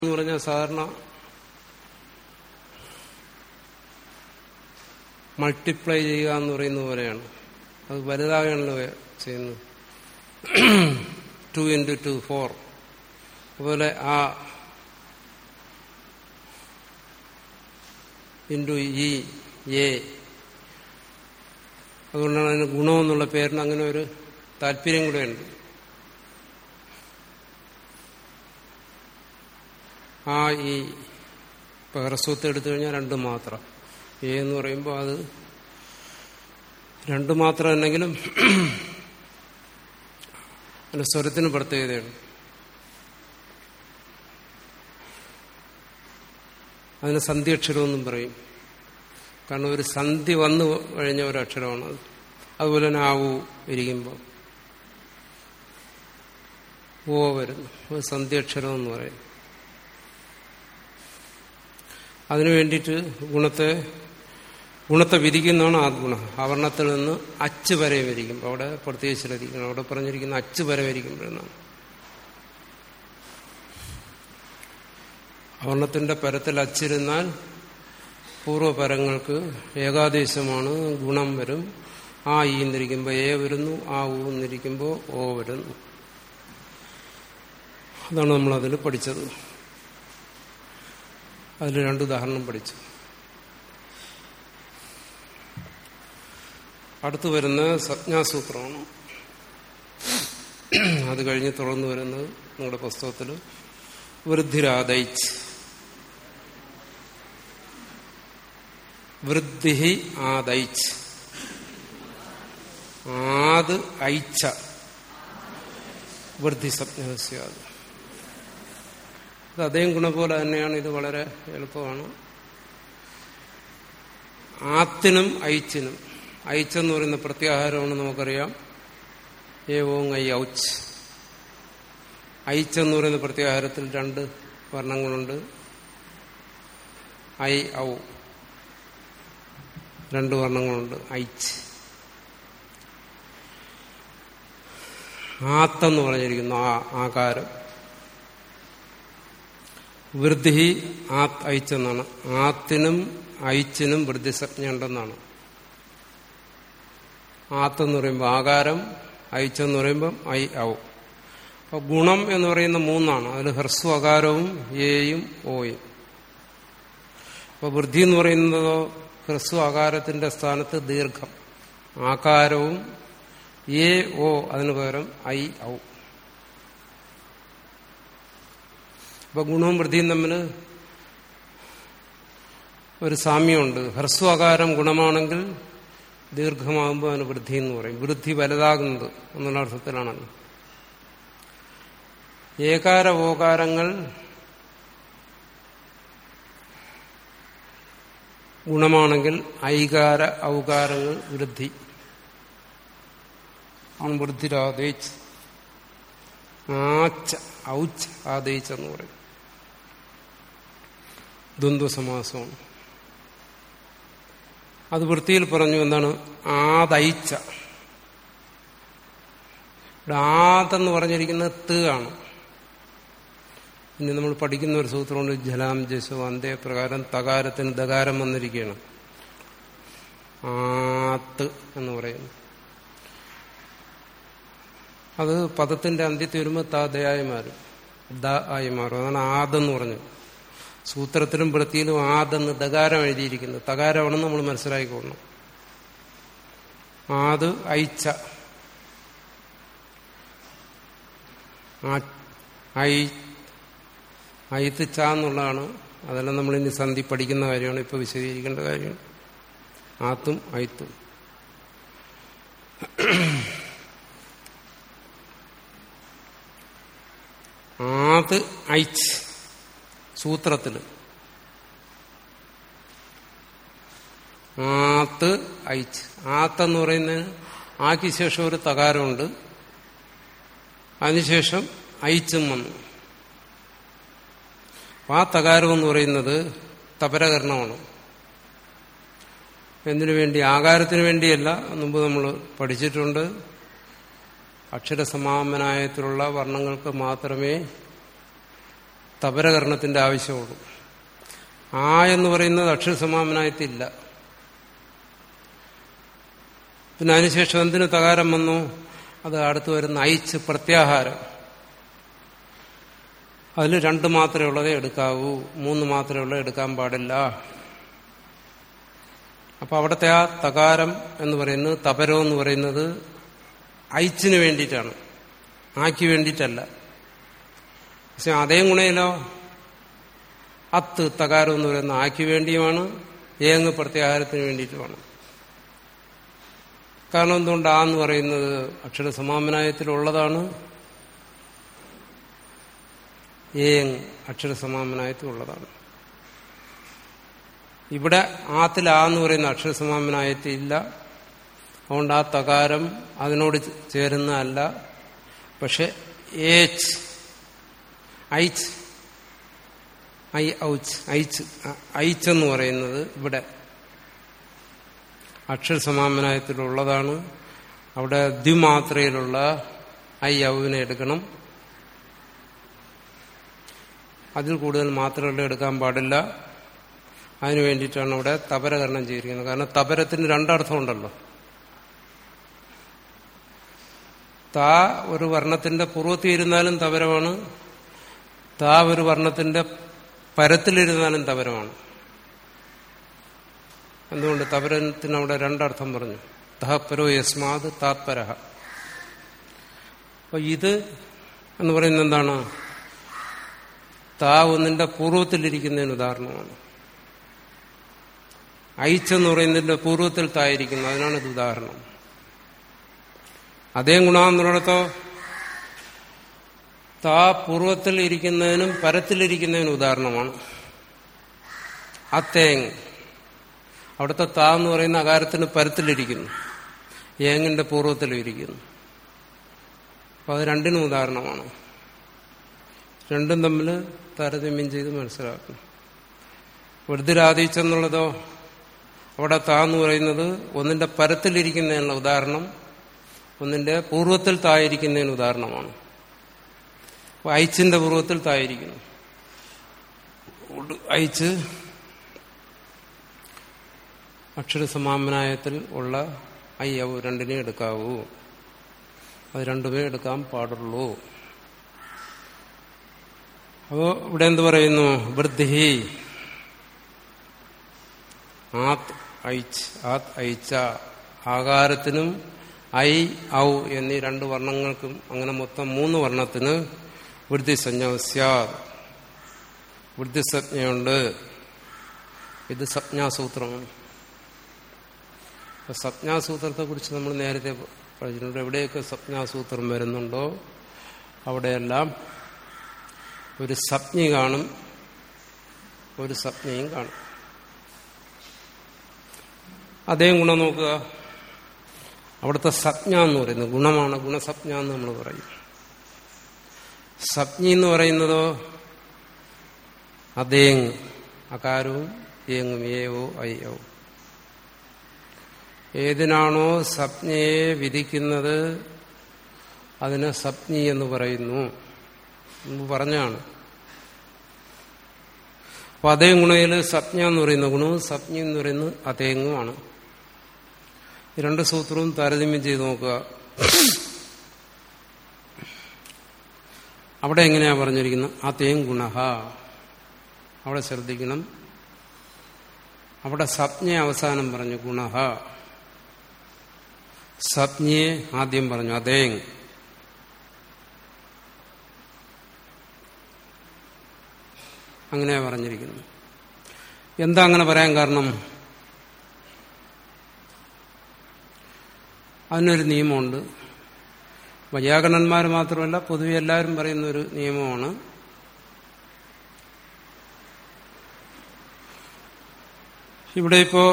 എന്ന് പറഞ്ഞാൽ സാധാരണ മൾട്ടിപ്ലൈ ചെയ്യുക എന്ന് പറയുന്ന പോലെയാണ് അത് വലുതാകണല്ലോ ചെയ്യുന്നത് ടു ഇൻറ്റു ടു ഫോർ അതുപോലെ ആ ഇൻറ്റു ഇ എ അതുകൊണ്ടാണ് അതിന് ഗുണമെന്നുള്ള പേരിന് അങ്ങനെ ഒരു താല്പര്യം കൂടെയുണ്ട് ആ ഈ ഇപ്പം ഹ്രസ്വത്തെ എടുത്തു കഴിഞ്ഞാൽ രണ്ട് മാത്രം എ എന്ന് പറയുമ്പോൾ അത് രണ്ട് മാത്രം ഉണ്ടെങ്കിലും അതിന്റെ സ്വരത്തിന് പ്രത്യേകതയാണ് അതിന് സന്ധ്യക്ഷരമെന്നും പറയും കാരണം ഒരു സന്ധി വന്നു കഴിഞ്ഞ ഒരു അക്ഷരമാണ് അത് അതുപോലെ തന്നെ ആവു ഇരിക്കുമ്പോൾ ഓ വരുന്നു അത് സന്ധ്യക്ഷരം എന്ന് പറയും അതിനു വേണ്ടിയിട്ട് ഗുണത്തെ ഗുണത്തെ വിധിക്കുന്നതാണ് ആ ഗുണം ആവരണത്തിൽ നിന്ന് അച്ച് വരെ വരിക്കും അവിടെ പ്രത്യേകിച്ച് ശ്രദ്ധിക്കണം അവിടെ പറഞ്ഞിരിക്കുന്ന അച്ച് വരെ വരിക്കുമ്പോഴെന്നാണ് ആവരണത്തിന്റെ പരത്തിൽ അച്ചിരുന്നാൽ പൂർവ്വപരങ്ങൾക്ക് ഏകാദേശമാണ് ഗുണം വരും ആ ഈ എന്നിരിക്കുമ്പോൾ എ വരുന്നു ആ ഊ എന്നിരിക്കുമ്പോൾ ഓ വരുന്നു അതാണ് നമ്മളതിൽ പഠിച്ചത് അതിൽ രണ്ട് ഉദാഹരണം പഠിച്ചു അടുത്തു വരുന്ന സജ്ഞാസൂത്രമാണ് അത് കഴിഞ്ഞ് തുടർന്ന് വരുന്നത് നിങ്ങളുടെ പുസ്തകത്തിൽ വൃദ്ധിരാദൈച്ച് വൃദ്ധി ആദൈച്ച് ആത് ഐച്ച വൃദ്ധി സജ്ഞാസ്യാത് ഇത് അതേ ഗുണം പോലെ തന്നെയാണ് ഇത് വളരെ എളുപ്പമാണ് ആത്തിനും ഐച്ചിനും ഐച്ചെന്ന് പറയുന്ന പ്രത്യാഹാരമാണ് നമുക്കറിയാം ഏ ഓങ് ഐ ഔച്ച് ഐച്ചെന്ന് പറയുന്ന പ്രത്യാഹാരത്തിൽ രണ്ട് വർണ്ണങ്ങളുണ്ട് ഐ ഔ രണ്ട് വർണ്ണങ്ങളുണ്ട് ഐച്ച് ആത്തെന്ന് പറഞ്ഞിരിക്കുന്നു ആ ആകാരം വൃദ്ധി ആത്ത് ഐച്ചെന്നാണ് ആത്തിനും ഐച്ചിനും വൃദ്ധിസജ്ഞ ഉണ്ടെന്നാണ് ആത്തെന്ന് പറയുമ്പോൾ ആകാരം ഐച്ചെന്ന് പറയുമ്പം ഐ ഔ അപ്പൊ ഗുണം എന്ന് പറയുന്ന മൂന്നാണ് അതിൽ ഹ്രസ്വ അകാരവും എയും ഓയും അപ്പൊ വൃദ്ധി എന്ന് പറയുന്നതോ ഹ്രസ്വ ആകാരത്തിന്റെ സ്ഥാനത്ത് ദീർഘം ആകാരവും എ ഓ അതിനു പകരം ഐ ഔ അപ്പൊ ഗുണവും വൃദ്ധിയും തമ്മിൽ ഒരു സാമ്യമുണ്ട് ഹ്രസ്വകാരം ഗുണമാണെങ്കിൽ ദീർഘമാകുമ്പോൾ അതിന് വൃദ്ധി എന്ന് പറയും വൃദ്ധി വലുതാകുന്നത് എന്നുള്ള അർത്ഥത്തിലാണല്ലോ ഏകാര ഓകാരങ്ങൾ ഗുണമാണെങ്കിൽ ഐകാര ഔകാരങ്ങൾ വൃദ്ധി ആണ് വൃദ്ധിരാദേശ് ആച്ച ഔച്ച് ആദേശ് എന്ന് പറയും ദ്വന്ദ്വസമാസമാണ് അത് വൃത്തിയിൽ പറഞ്ഞു എന്താണ് ആദയിച്ച ഇവിടെ ആദെന്ന് പറഞ്ഞിരിക്കുന്നത് ത് ആണ് ഇനി നമ്മൾ പഠിക്കുന്ന ഒരു സൂത്രമുണ്ട് ജലാം ജസോ അന്തേ പ്രകാരം തകാരത്തിന് ദകാരം വന്നിരിക്കുകയാണ് ആത്ത് എന്ന് പറയുന്നു അത് പദത്തിന്റെ അന്ത്യത്തിൽ വരുമ്പോൾ താതയായി മാറും ദ ആയി മാറും അതാണ് ആദെന്ന് പറഞ്ഞു സൂത്രത്തിലും വൃത്തിയിലും ആദെന്ന് ദകാരം എഴുതിയിരിക്കുന്നു തകാരമാണെന്ന് നമ്മൾ മനസ്സിലാക്കിക്കൊള്ളണം ആത് ഐച്ച ഐ ഐത്ത് ച എന്നുള്ളതാണ് അതെല്ലാം നമ്മൾ ഇനി സന്ധി പഠിക്കുന്ന കാര്യമാണ് ഇപ്പൊ വിശദീകരിക്കേണ്ട കാര്യമാണ് ആത്തും ഐത്തും ആത് ഐച്ച് സൂത്രത്തില് ആത്ത് ഐച്ച് ആത്തെന്ന് പറയുന്നതിന് ആക്കി ശേഷം ഒരു തകാരമുണ്ട് അതിനുശേഷം ഐച്ചും വന്നു ആ തകാരം എന്ന് പറയുന്നത് തപരകരണമാണ് എന്തിനു വേണ്ടി ആകാരത്തിന് വേണ്ടിയല്ല മുമ്പ് നമ്മൾ പഠിച്ചിട്ടുണ്ട് അക്ഷരസമാമനായത്തിലുള്ള വർണ്ണങ്ങൾക്ക് മാത്രമേ തപരകരണത്തിന്റെ ആവശ്യമുള്ളൂ ആ എന്ന് പറയുന്നത് അക്ഷരസമാപനായത്തില്ല പിന്നെ അതിനുശേഷം എന്തിനു തകാരം വന്നു അത് അടുത്ത് വരുന്ന അയിച്ച് പ്രത്യാഹാരം അതിൽ രണ്ട് മാത്രമേ ഉള്ളതേ എടുക്കാവൂ മൂന്ന് മാത്രമേ ഉള്ളത് എടുക്കാൻ പാടില്ല അപ്പൊ അവിടുത്തെ ആ തകാരം എന്ന് പറയുന്നത് തപരം എന്ന് പറയുന്നത് അയിച്ചിന് വേണ്ടിയിട്ടാണ് ആക്കി വേണ്ടിയിട്ടല്ല പക്ഷെ അതേ ഗുണയിലോ അത്ത് തകാരം എന്ന് പറയുന്ന ആക്കി വേണ്ടിയുമാണ് ഏങ്ങ് പ്രത്യാഹാരത്തിന് വേണ്ടിയിട്ടുമാണ് കാരണം എന്തുകൊണ്ട് ആ എന്ന് പറയുന്നത് അക്ഷരസമാമനായത്തിലുള്ളതാണ് ഏങ് അക്ഷരസമാമനായത്തിലുള്ളതാണ് ഇവിടെ ആത്തിൽ ആ എന്ന് പറയുന്ന അക്ഷരസമാമനായത്തില്ല അതുകൊണ്ട് ആ തകാരം അതിനോട് ചേരുന്നതല്ല പക്ഷെ ഏച്ച് ഐച്ച് ഐ ഔച്ച് ഐച്ച് ഐച്ചെന്ന് പറയുന്നത് ഇവിടെ അക്ഷരസമാമനായത്തിലുള്ളതാണ് അവിടെ ദ്വിമാത്രയിലുള്ള ഐ ഔവിനെ എടുക്കണം അതിൽ കൂടുതൽ മാത്രമല്ല എടുക്കാൻ പാടില്ല അതിനു വേണ്ടിയിട്ടാണ് അവിടെ തപരകരണം ചെയ്തിരിക്കുന്നത് കാരണം തപരത്തിന് രണ്ടർത്ഥം ഉണ്ടല്ലോ താ ഒരു വർണ്ണത്തിന്റെ പൂർവ്വത്തിൽ ഇരുന്നാലും തപരമാണ് താ ഒരു വർണ്ണത്തിന്റെ പരത്തിലിരുന്നാലും തപരമാണ് എന്തുകൊണ്ട് തപരത്തിന് അവിടെ രണ്ടർത്ഥം പറഞ്ഞു തഹപരോ യസ്മാത് താത്പരഹ അപ്പൊ ഇത് എന്ന് പറയുന്നത് എന്താണ് താ ഒന്നിന്റെ പൂർവ്വത്തിലിരിക്കുന്നതിന് ഉദാഹരണമാണ് ഐച്ചെന്ന് പറയുന്നതിന്റെ പൂർവ്വത്തിൽ തായിരിക്കുന്നു അതിനാണ് ഇത് ഉദാഹരണം അതേ ഗുണമെന്നുള്ളിടത്തോ താ പൂർവ്വത്തിൽ ഇരിക്കുന്നതിനും പരത്തിലിരിക്കുന്നതിനും ഉദാഹരണമാണ് അത്തേങ് അവിടുത്തെ താ എന്ന് പറയുന്ന അകാരത്തിന് പരത്തിലിരിക്കുന്നു ഏങ്ങിന്റെ പൂർവ്വത്തിലും ഇരിക്കുന്നു അപ്പൊ അത് രണ്ടിനും ഉദാഹരണമാണ് രണ്ടും തമ്മിൽ താരതമ്യം ചെയ്ത് മനസ്സിലാക്കണം വൃദ്ധിരാധിച്ചെന്നുള്ളതോ അവിടെ താ എന്ന് പറയുന്നത് ഒന്നിന്റെ പരത്തിലിരിക്കുന്നതിനുള്ള ഉദാഹരണം ഒന്നിന്റെ പൂർവ്വത്തിൽ തായിരിക്കുന്നതിന് ഉദാഹരണമാണ് അപ്പൊ ഐച്ചിന്റെ പൂർവ്വത്തിൽ തായിരിക്കുന്നു ഐച്ച് അക്ഷരസമാമനായത്തിൽ ഉള്ള അയ്യവ് രണ്ടിനെ എടുക്കാവൂ അത് രണ്ടുമേ എടുക്കാൻ പാടുള്ളൂ അപ്പോ ഇവിടെ എന്ത് പറയുന്നു വൃദ്ധി ആത് ഐച്ച് ആത് ഐച്ച ആകാരത്തിനും ഐ ഔ എന്നീ രണ്ട് വർണ്ണങ്ങൾക്കും അങ്ങനെ മൊത്തം മൂന്ന് വർണ്ണത്തിന് വൃദ്ധിസഞ്ജ സ്യാദ് വൃദ്ധിസജ്ഞയുണ്ട് ഇത് സജ്ഞാസൂത്രമാണ് സജ്ഞാസൂത്രത്തെ കുറിച്ച് നമ്മൾ നേരത്തെ പറഞ്ഞിട്ടുണ്ട് എവിടെയൊക്കെ സജ്ഞാസൂത്രം വരുന്നുണ്ടോ അവിടെയെല്ലാം ഒരു സപ്ഞി കാണും ഒരു സപ്ഞയും കാണും അതേ ഗുണം നോക്കുക അവിടുത്തെ സപ്ഞ എന്ന് പറയുന്നത് ഗുണമാണ് ഗുണസപ്ഞ എന്ന് നമ്മൾ പറയും സപ്ഞി എന്ന് പറയുന്നതോ അതേങ് അകാരവും ഏങ്ങും ഏവോ അയ്യോ ഏതിനാണോ സപ്ഞയെ വിധിക്കുന്നത് അതിന് സപ്ഞി എന്ന് പറയുന്നു എന്ന് പറഞ്ഞാണ് അപ്പൊ അതേ ഗുണയിൽ സപ്ഞ എന്ന് പറയുന്ന ഗുണവും സപ്ഞി എന്ന് പറയുന്നത് അതേങ്ങുമാണ് രണ്ട് സൂത്രവും താരതമ്യം ചെയ്ത് നോക്കുക അവിടെ എങ്ങനെയാ പറഞ്ഞിരിക്കുന്നത് അതേം ഗുണഹ അവിടെ ശ്രദ്ധിക്കണം അവിടെ സപ്ഞയെ അവസാനം പറഞ്ഞു ഗുണഹ സപ്ഞയെ ആദ്യം പറഞ്ഞു അതേങ് അങ്ങനെയാ പറഞ്ഞിരിക്കുന്നു എന്താ അങ്ങനെ പറയാൻ കാരണം അതിനൊരു നിയമമുണ്ട് വൈയാകരണന്മാർ മാത്രമല്ല പൊതുവെ എല്ലാവരും പറയുന്ന ഒരു നിയമമാണ് ഇവിടെ ഇപ്പോ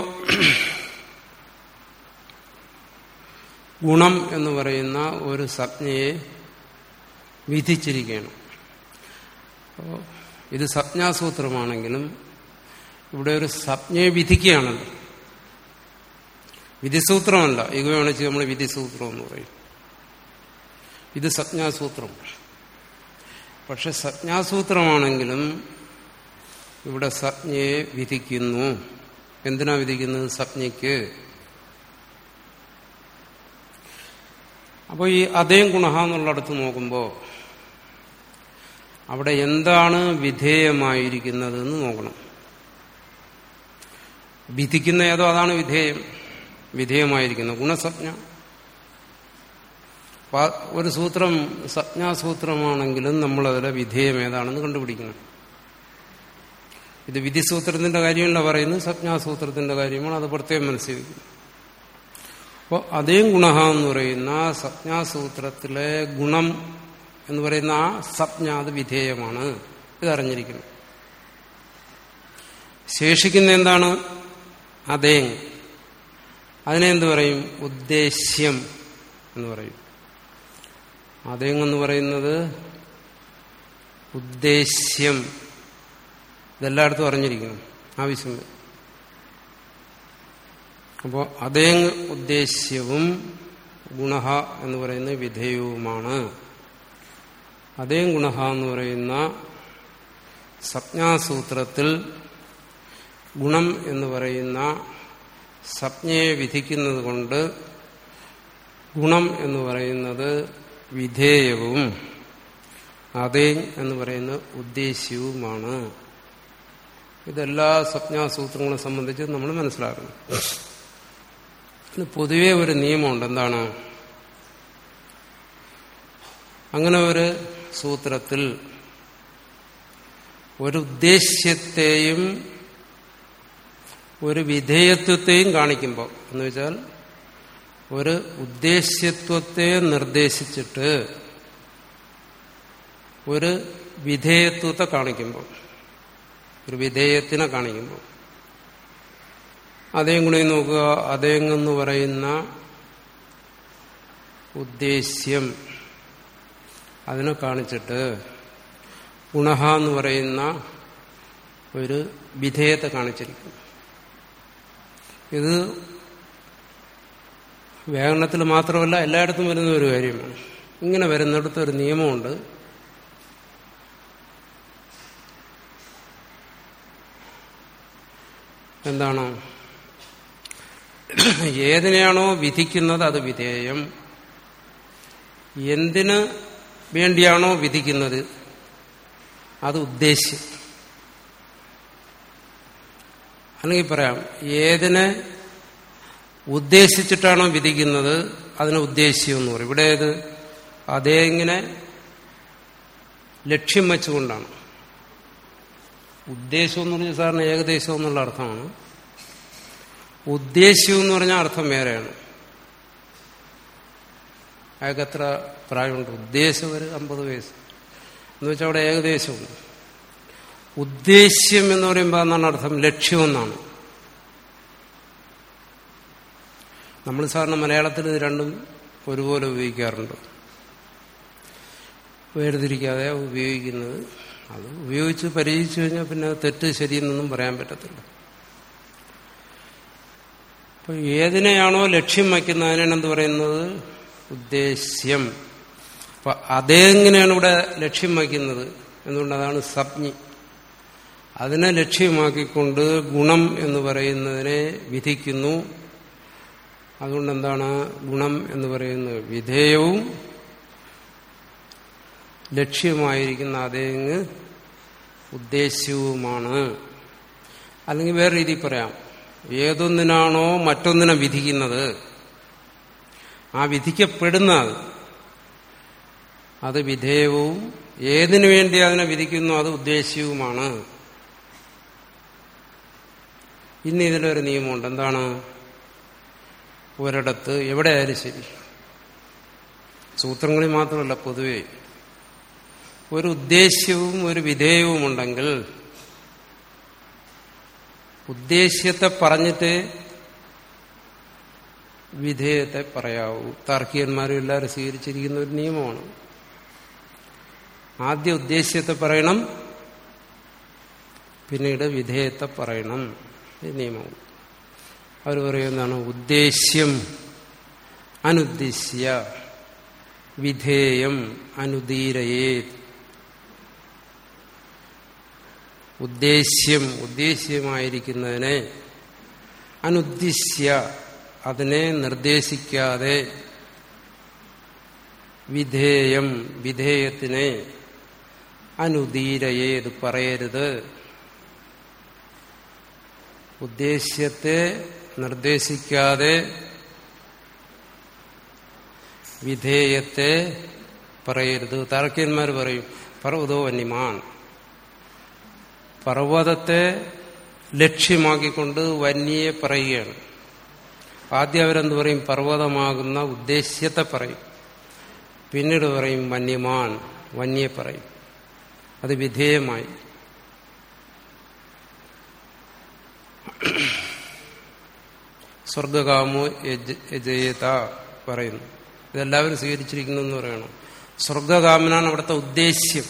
ഗുണം എന്ന് പറയുന്ന ഒരു സംജ്ഞയെ വിധിച്ചിരിക്കുകയാണ് അപ്പോൾ ഇത് സംജ്ഞാസൂത്രമാണെങ്കിലും ഇവിടെ ഒരു സംജ്ഞയെ വിധിക്കുകയാണല്ലോ വിധിസൂത്രമല്ല ഇകയാണിച്ച് നമ്മൾ വിധിസൂത്രം എന്ന് പറയും ഇത് സംജ്ഞാസൂത്രം പക്ഷെ സജ്ഞാസൂത്രമാണെങ്കിലും ഇവിടെ സജ്ഞയെ വിധിക്കുന്നു എന്തിനാ വിധിക്കുന്നത് സജ്ഞയ്ക്ക് അപ്പോൾ ഈ അതേ ഗുണ എന്നുള്ളിടത്ത് നോക്കുമ്പോൾ അവിടെ എന്താണ് വിധേയമായിരിക്കുന്നത് എന്ന് നോക്കണം വിധിക്കുന്ന ഏതോ അതാണ് വിധേയം വിധേയമായിരിക്കുന്നത് ഗുണസജ്ഞ ഒരു സൂത്രം സജ്ഞാസൂത്രമാണെങ്കിലും നമ്മളതിലെ വിധേയം ഏതാണെന്ന് കണ്ടുപിടിക്കണം ഇത് വിധിസൂത്രത്തിന്റെ കാര്യമല്ല പറയുന്നത് സജ്ഞാസൂത്രത്തിന്റെ കാര്യമാണ് അത് പ്രത്യേകം മനസ്സിലാക്കുന്നത് അപ്പോൾ അതേ ഗുണ എന്ന് പറയുന്ന സജ്ഞാസൂത്രത്തിലെ ഗുണം എന്ന് പറയുന്ന ആ സജ്ഞ അത് വിധേയമാണ് ഇതറിഞ്ഞിരിക്കുന്നു ശേഷിക്കുന്ന എന്താണ് അതേ അതിനെന്ത് പറയും ഉദ്ദേശ്യം എന്ന് പറയും അതേങ്ങെന്ന് പറയുന്നത് ഉദ്ദേശ്യം ഇതെല്ലായിടത്തും അറിഞ്ഞിരിക്കണം ആവശ്യം അപ്പോൾ അതേ ഉദ്ദേശ്യവും ഗുണ എന്ന് പറയുന്ന വിധേയവുമാണ് അതേ ഗുണ എന്ന് പറയുന്ന സംജ്ഞാസൂത്രത്തിൽ ഗുണം എന്ന് പറയുന്ന സംജ്ഞയെ വിധിക്കുന്നത് കൊണ്ട് ഗുണം എന്ന് പറയുന്നത് വിധേയവും അതേ എന്ന് പറയുന്ന ഉദ്ദേശ്യവുമാണ് ഇതെല്ലാ സ്വപ്നാസൂത്രങ്ങളെ സംബന്ധിച്ച് നമ്മൾ മനസ്സിലാക്കണം പൊതുവെ ഒരു നിയമമുണ്ട് എന്താണ് അങ്ങനെ ഒരു സൂത്രത്തിൽ ഒരു ഉദ്ദേശ്യത്തെയും ഒരു വിധേയത്വത്തെയും കാണിക്കുമ്പോൾ എന്ന് വെച്ചാൽ ഒരു ഉദ്ദേശ്യത്വത്തെ നിർദ്ദേശിച്ചിട്ട് ഒരു വിധേയത്വത്തെ കാണിക്കുമ്പോൾ ഒരു വിധേയത്തിനെ കാണിക്കുമ്പോൾ അതേം കൂടി നോക്കുക അതേങ്ങെന്ന് പറയുന്ന ഉദ്ദേശ്യം അതിനെ കാണിച്ചിട്ട് ഗുണഹ എന്ന് പറയുന്ന ഒരു വിധേയത്തെ കാണിച്ചിരിക്കും ഇത് വ്യാകരണത്തിൽ മാത്രമല്ല എല്ലായിടത്തും വരുന്ന ഒരു കാര്യമാണ് ഇങ്ങനെ വരുന്നിടത്ത് ഒരു നിയമമുണ്ട് എന്താണ് ഏതിനെയാണോ വിധിക്കുന്നത് അത് വിധേയം എന്തിന് വേണ്ടിയാണോ വിധിക്കുന്നത് അത് ഉദ്ദേശ്യം അല്ലെങ്കിൽ പറയാം ഏതിനെ ഉദ്ദേശിച്ചിട്ടാണോ വിധിക്കുന്നത് അതിനെ ഉദ്ദേശ്യം എന്ന് പറയും ഇവിടെ ഇത് അതേ ഇങ്ങനെ ലക്ഷ്യം വെച്ചുകൊണ്ടാണ് ഉദ്ദേശം എന്ന് പറഞ്ഞാൽ സാറിന് ഏകദേശം എന്നുള്ള അർത്ഥമാണ് ഉദ്ദേശ്യം എന്ന് പറഞ്ഞാൽ അർത്ഥം വേറെയാണ് അയാൾക്ക് എത്ര പ്രായമുണ്ട് ഉദ്ദേശം ഒരു അമ്പത് വയസ്സ് എന്ന് വെച്ചാൽ അവിടെ ഏകദേശമുണ്ട് ഉദ്ദേശ്യം എന്ന് പറയുമ്പോൾ എന്നാണ് അർത്ഥം ലക്ഷ്യമെന്നാണ് നമ്മൾ സാറിന് മലയാളത്തിൽ ഇത് രണ്ടും ഒരുപോലെ ഉപയോഗിക്കാറുണ്ട് വേർതിരിക്കാതെ ഉപയോഗിക്കുന്നത് അത് ഉപയോഗിച്ച് പരിചയിച്ചു കഴിഞ്ഞാൽ പിന്നെ തെറ്റ് ശരിയെന്നൊന്നും പറയാൻ പറ്റത്തില്ല അപ്പൊ ഏതിനെയാണോ ലക്ഷ്യം വയ്ക്കുന്നതിനാണ് എന്ത് പറയുന്നത് ഉദ്ദേശ്യം അപ്പൊ അതെങ്ങനെയാണ് ഇവിടെ ലക്ഷ്യം വയ്ക്കുന്നത് എന്തുകൊണ്ട് അതാണ് സപ്ഞി അതിനെ ലക്ഷ്യമാക്കിക്കൊണ്ട് ഗുണം എന്ന് പറയുന്നതിനെ വിധിക്കുന്നു അതുകൊണ്ട് എന്താണ് ഗുണം എന്ന് പറയുന്നത് വിധേയവും ലക്ഷ്യമായിരിക്കുന്ന അതേങ്ങ് ഉദ്ദേശ്യവുമാണ് അല്ലെങ്കിൽ വേറെ രീതിയിൽ പറയാം ഏതൊന്നിനാണോ മറ്റൊന്നിനെ വിധിക്കുന്നത് ആ വിധിക്കപ്പെടുന്നത് അത് വിധേയവും ഏതിനു വേണ്ടി അതിനെ വിധിക്കുന്നു അത് ഉദ്ദേശ്യവുമാണ് ഇന്ന് ഇതിലൊരു നിയമമുണ്ട് എന്താണ് ഒരിടത്ത് എവിടെയായാലും ശരി സൂത്രങ്ങളിൽ മാത്രമല്ല പൊതുവെ ഒരു ഉദ്ദേശ്യവും ഒരു വിധേയവും ഉണ്ടെങ്കിൽ ഉദ്ദേശ്യത്തെ പറഞ്ഞിട്ട് വിധേയത്തെ പറയാവൂ താർക്കികന്മാരും എല്ലാവരും സ്വീകരിച്ചിരിക്കുന്ന ഒരു നിയമമാണ് ആദ്യ ഉദ്ദേശ്യത്തെ പറയണം പിന്നീട് വിധേയത്തെ പറയണം ഈ നിയമം അവർ പറയുന്നതാണ് ഉദ്ദേശ്യം അനുദ്ദേശ്യ വിധേയം അനുദീരയേ ഉദ്ദേശ്യം ഉദ്ദേശ്യമായിരിക്കുന്നതിനെ അനുദ്ദിശ്യ അതിനെ നിർദ്ദേശിക്കാതെ വിധേയം വിധേയത്തിനെ അനുദീരയെ ഇത് പറയരുത് ഉദ്ദേശ്യത്തെ നിർദ്ദേശിക്കാതെ വിധേയത്തെ പറയരുത് താർക്കിയന്മാർ പറയും പർവ്വതോ വന്യമാൻ പർവ്വതത്തെ ലക്ഷ്യമാക്കിക്കൊണ്ട് വന്യയെ പറയുകയാണ് ആദ്യം അവരെന്ത് പറയും പർവ്വതമാകുന്ന ഉദ്ദേശ്യത്തെ പറയും പിന്നീട് പറയും വന്യമാൻ വന്യെ പറയും അത് വിധേയമായി സ്വർഗകാമോ യജയത പറയുന്നു ഇതെല്ലാവരും സ്വീകരിച്ചിരിക്കുന്നു എന്ന് പറയണം സ്വർഗകാമനാണ് അവിടുത്തെ ഉദ്ദേശ്യം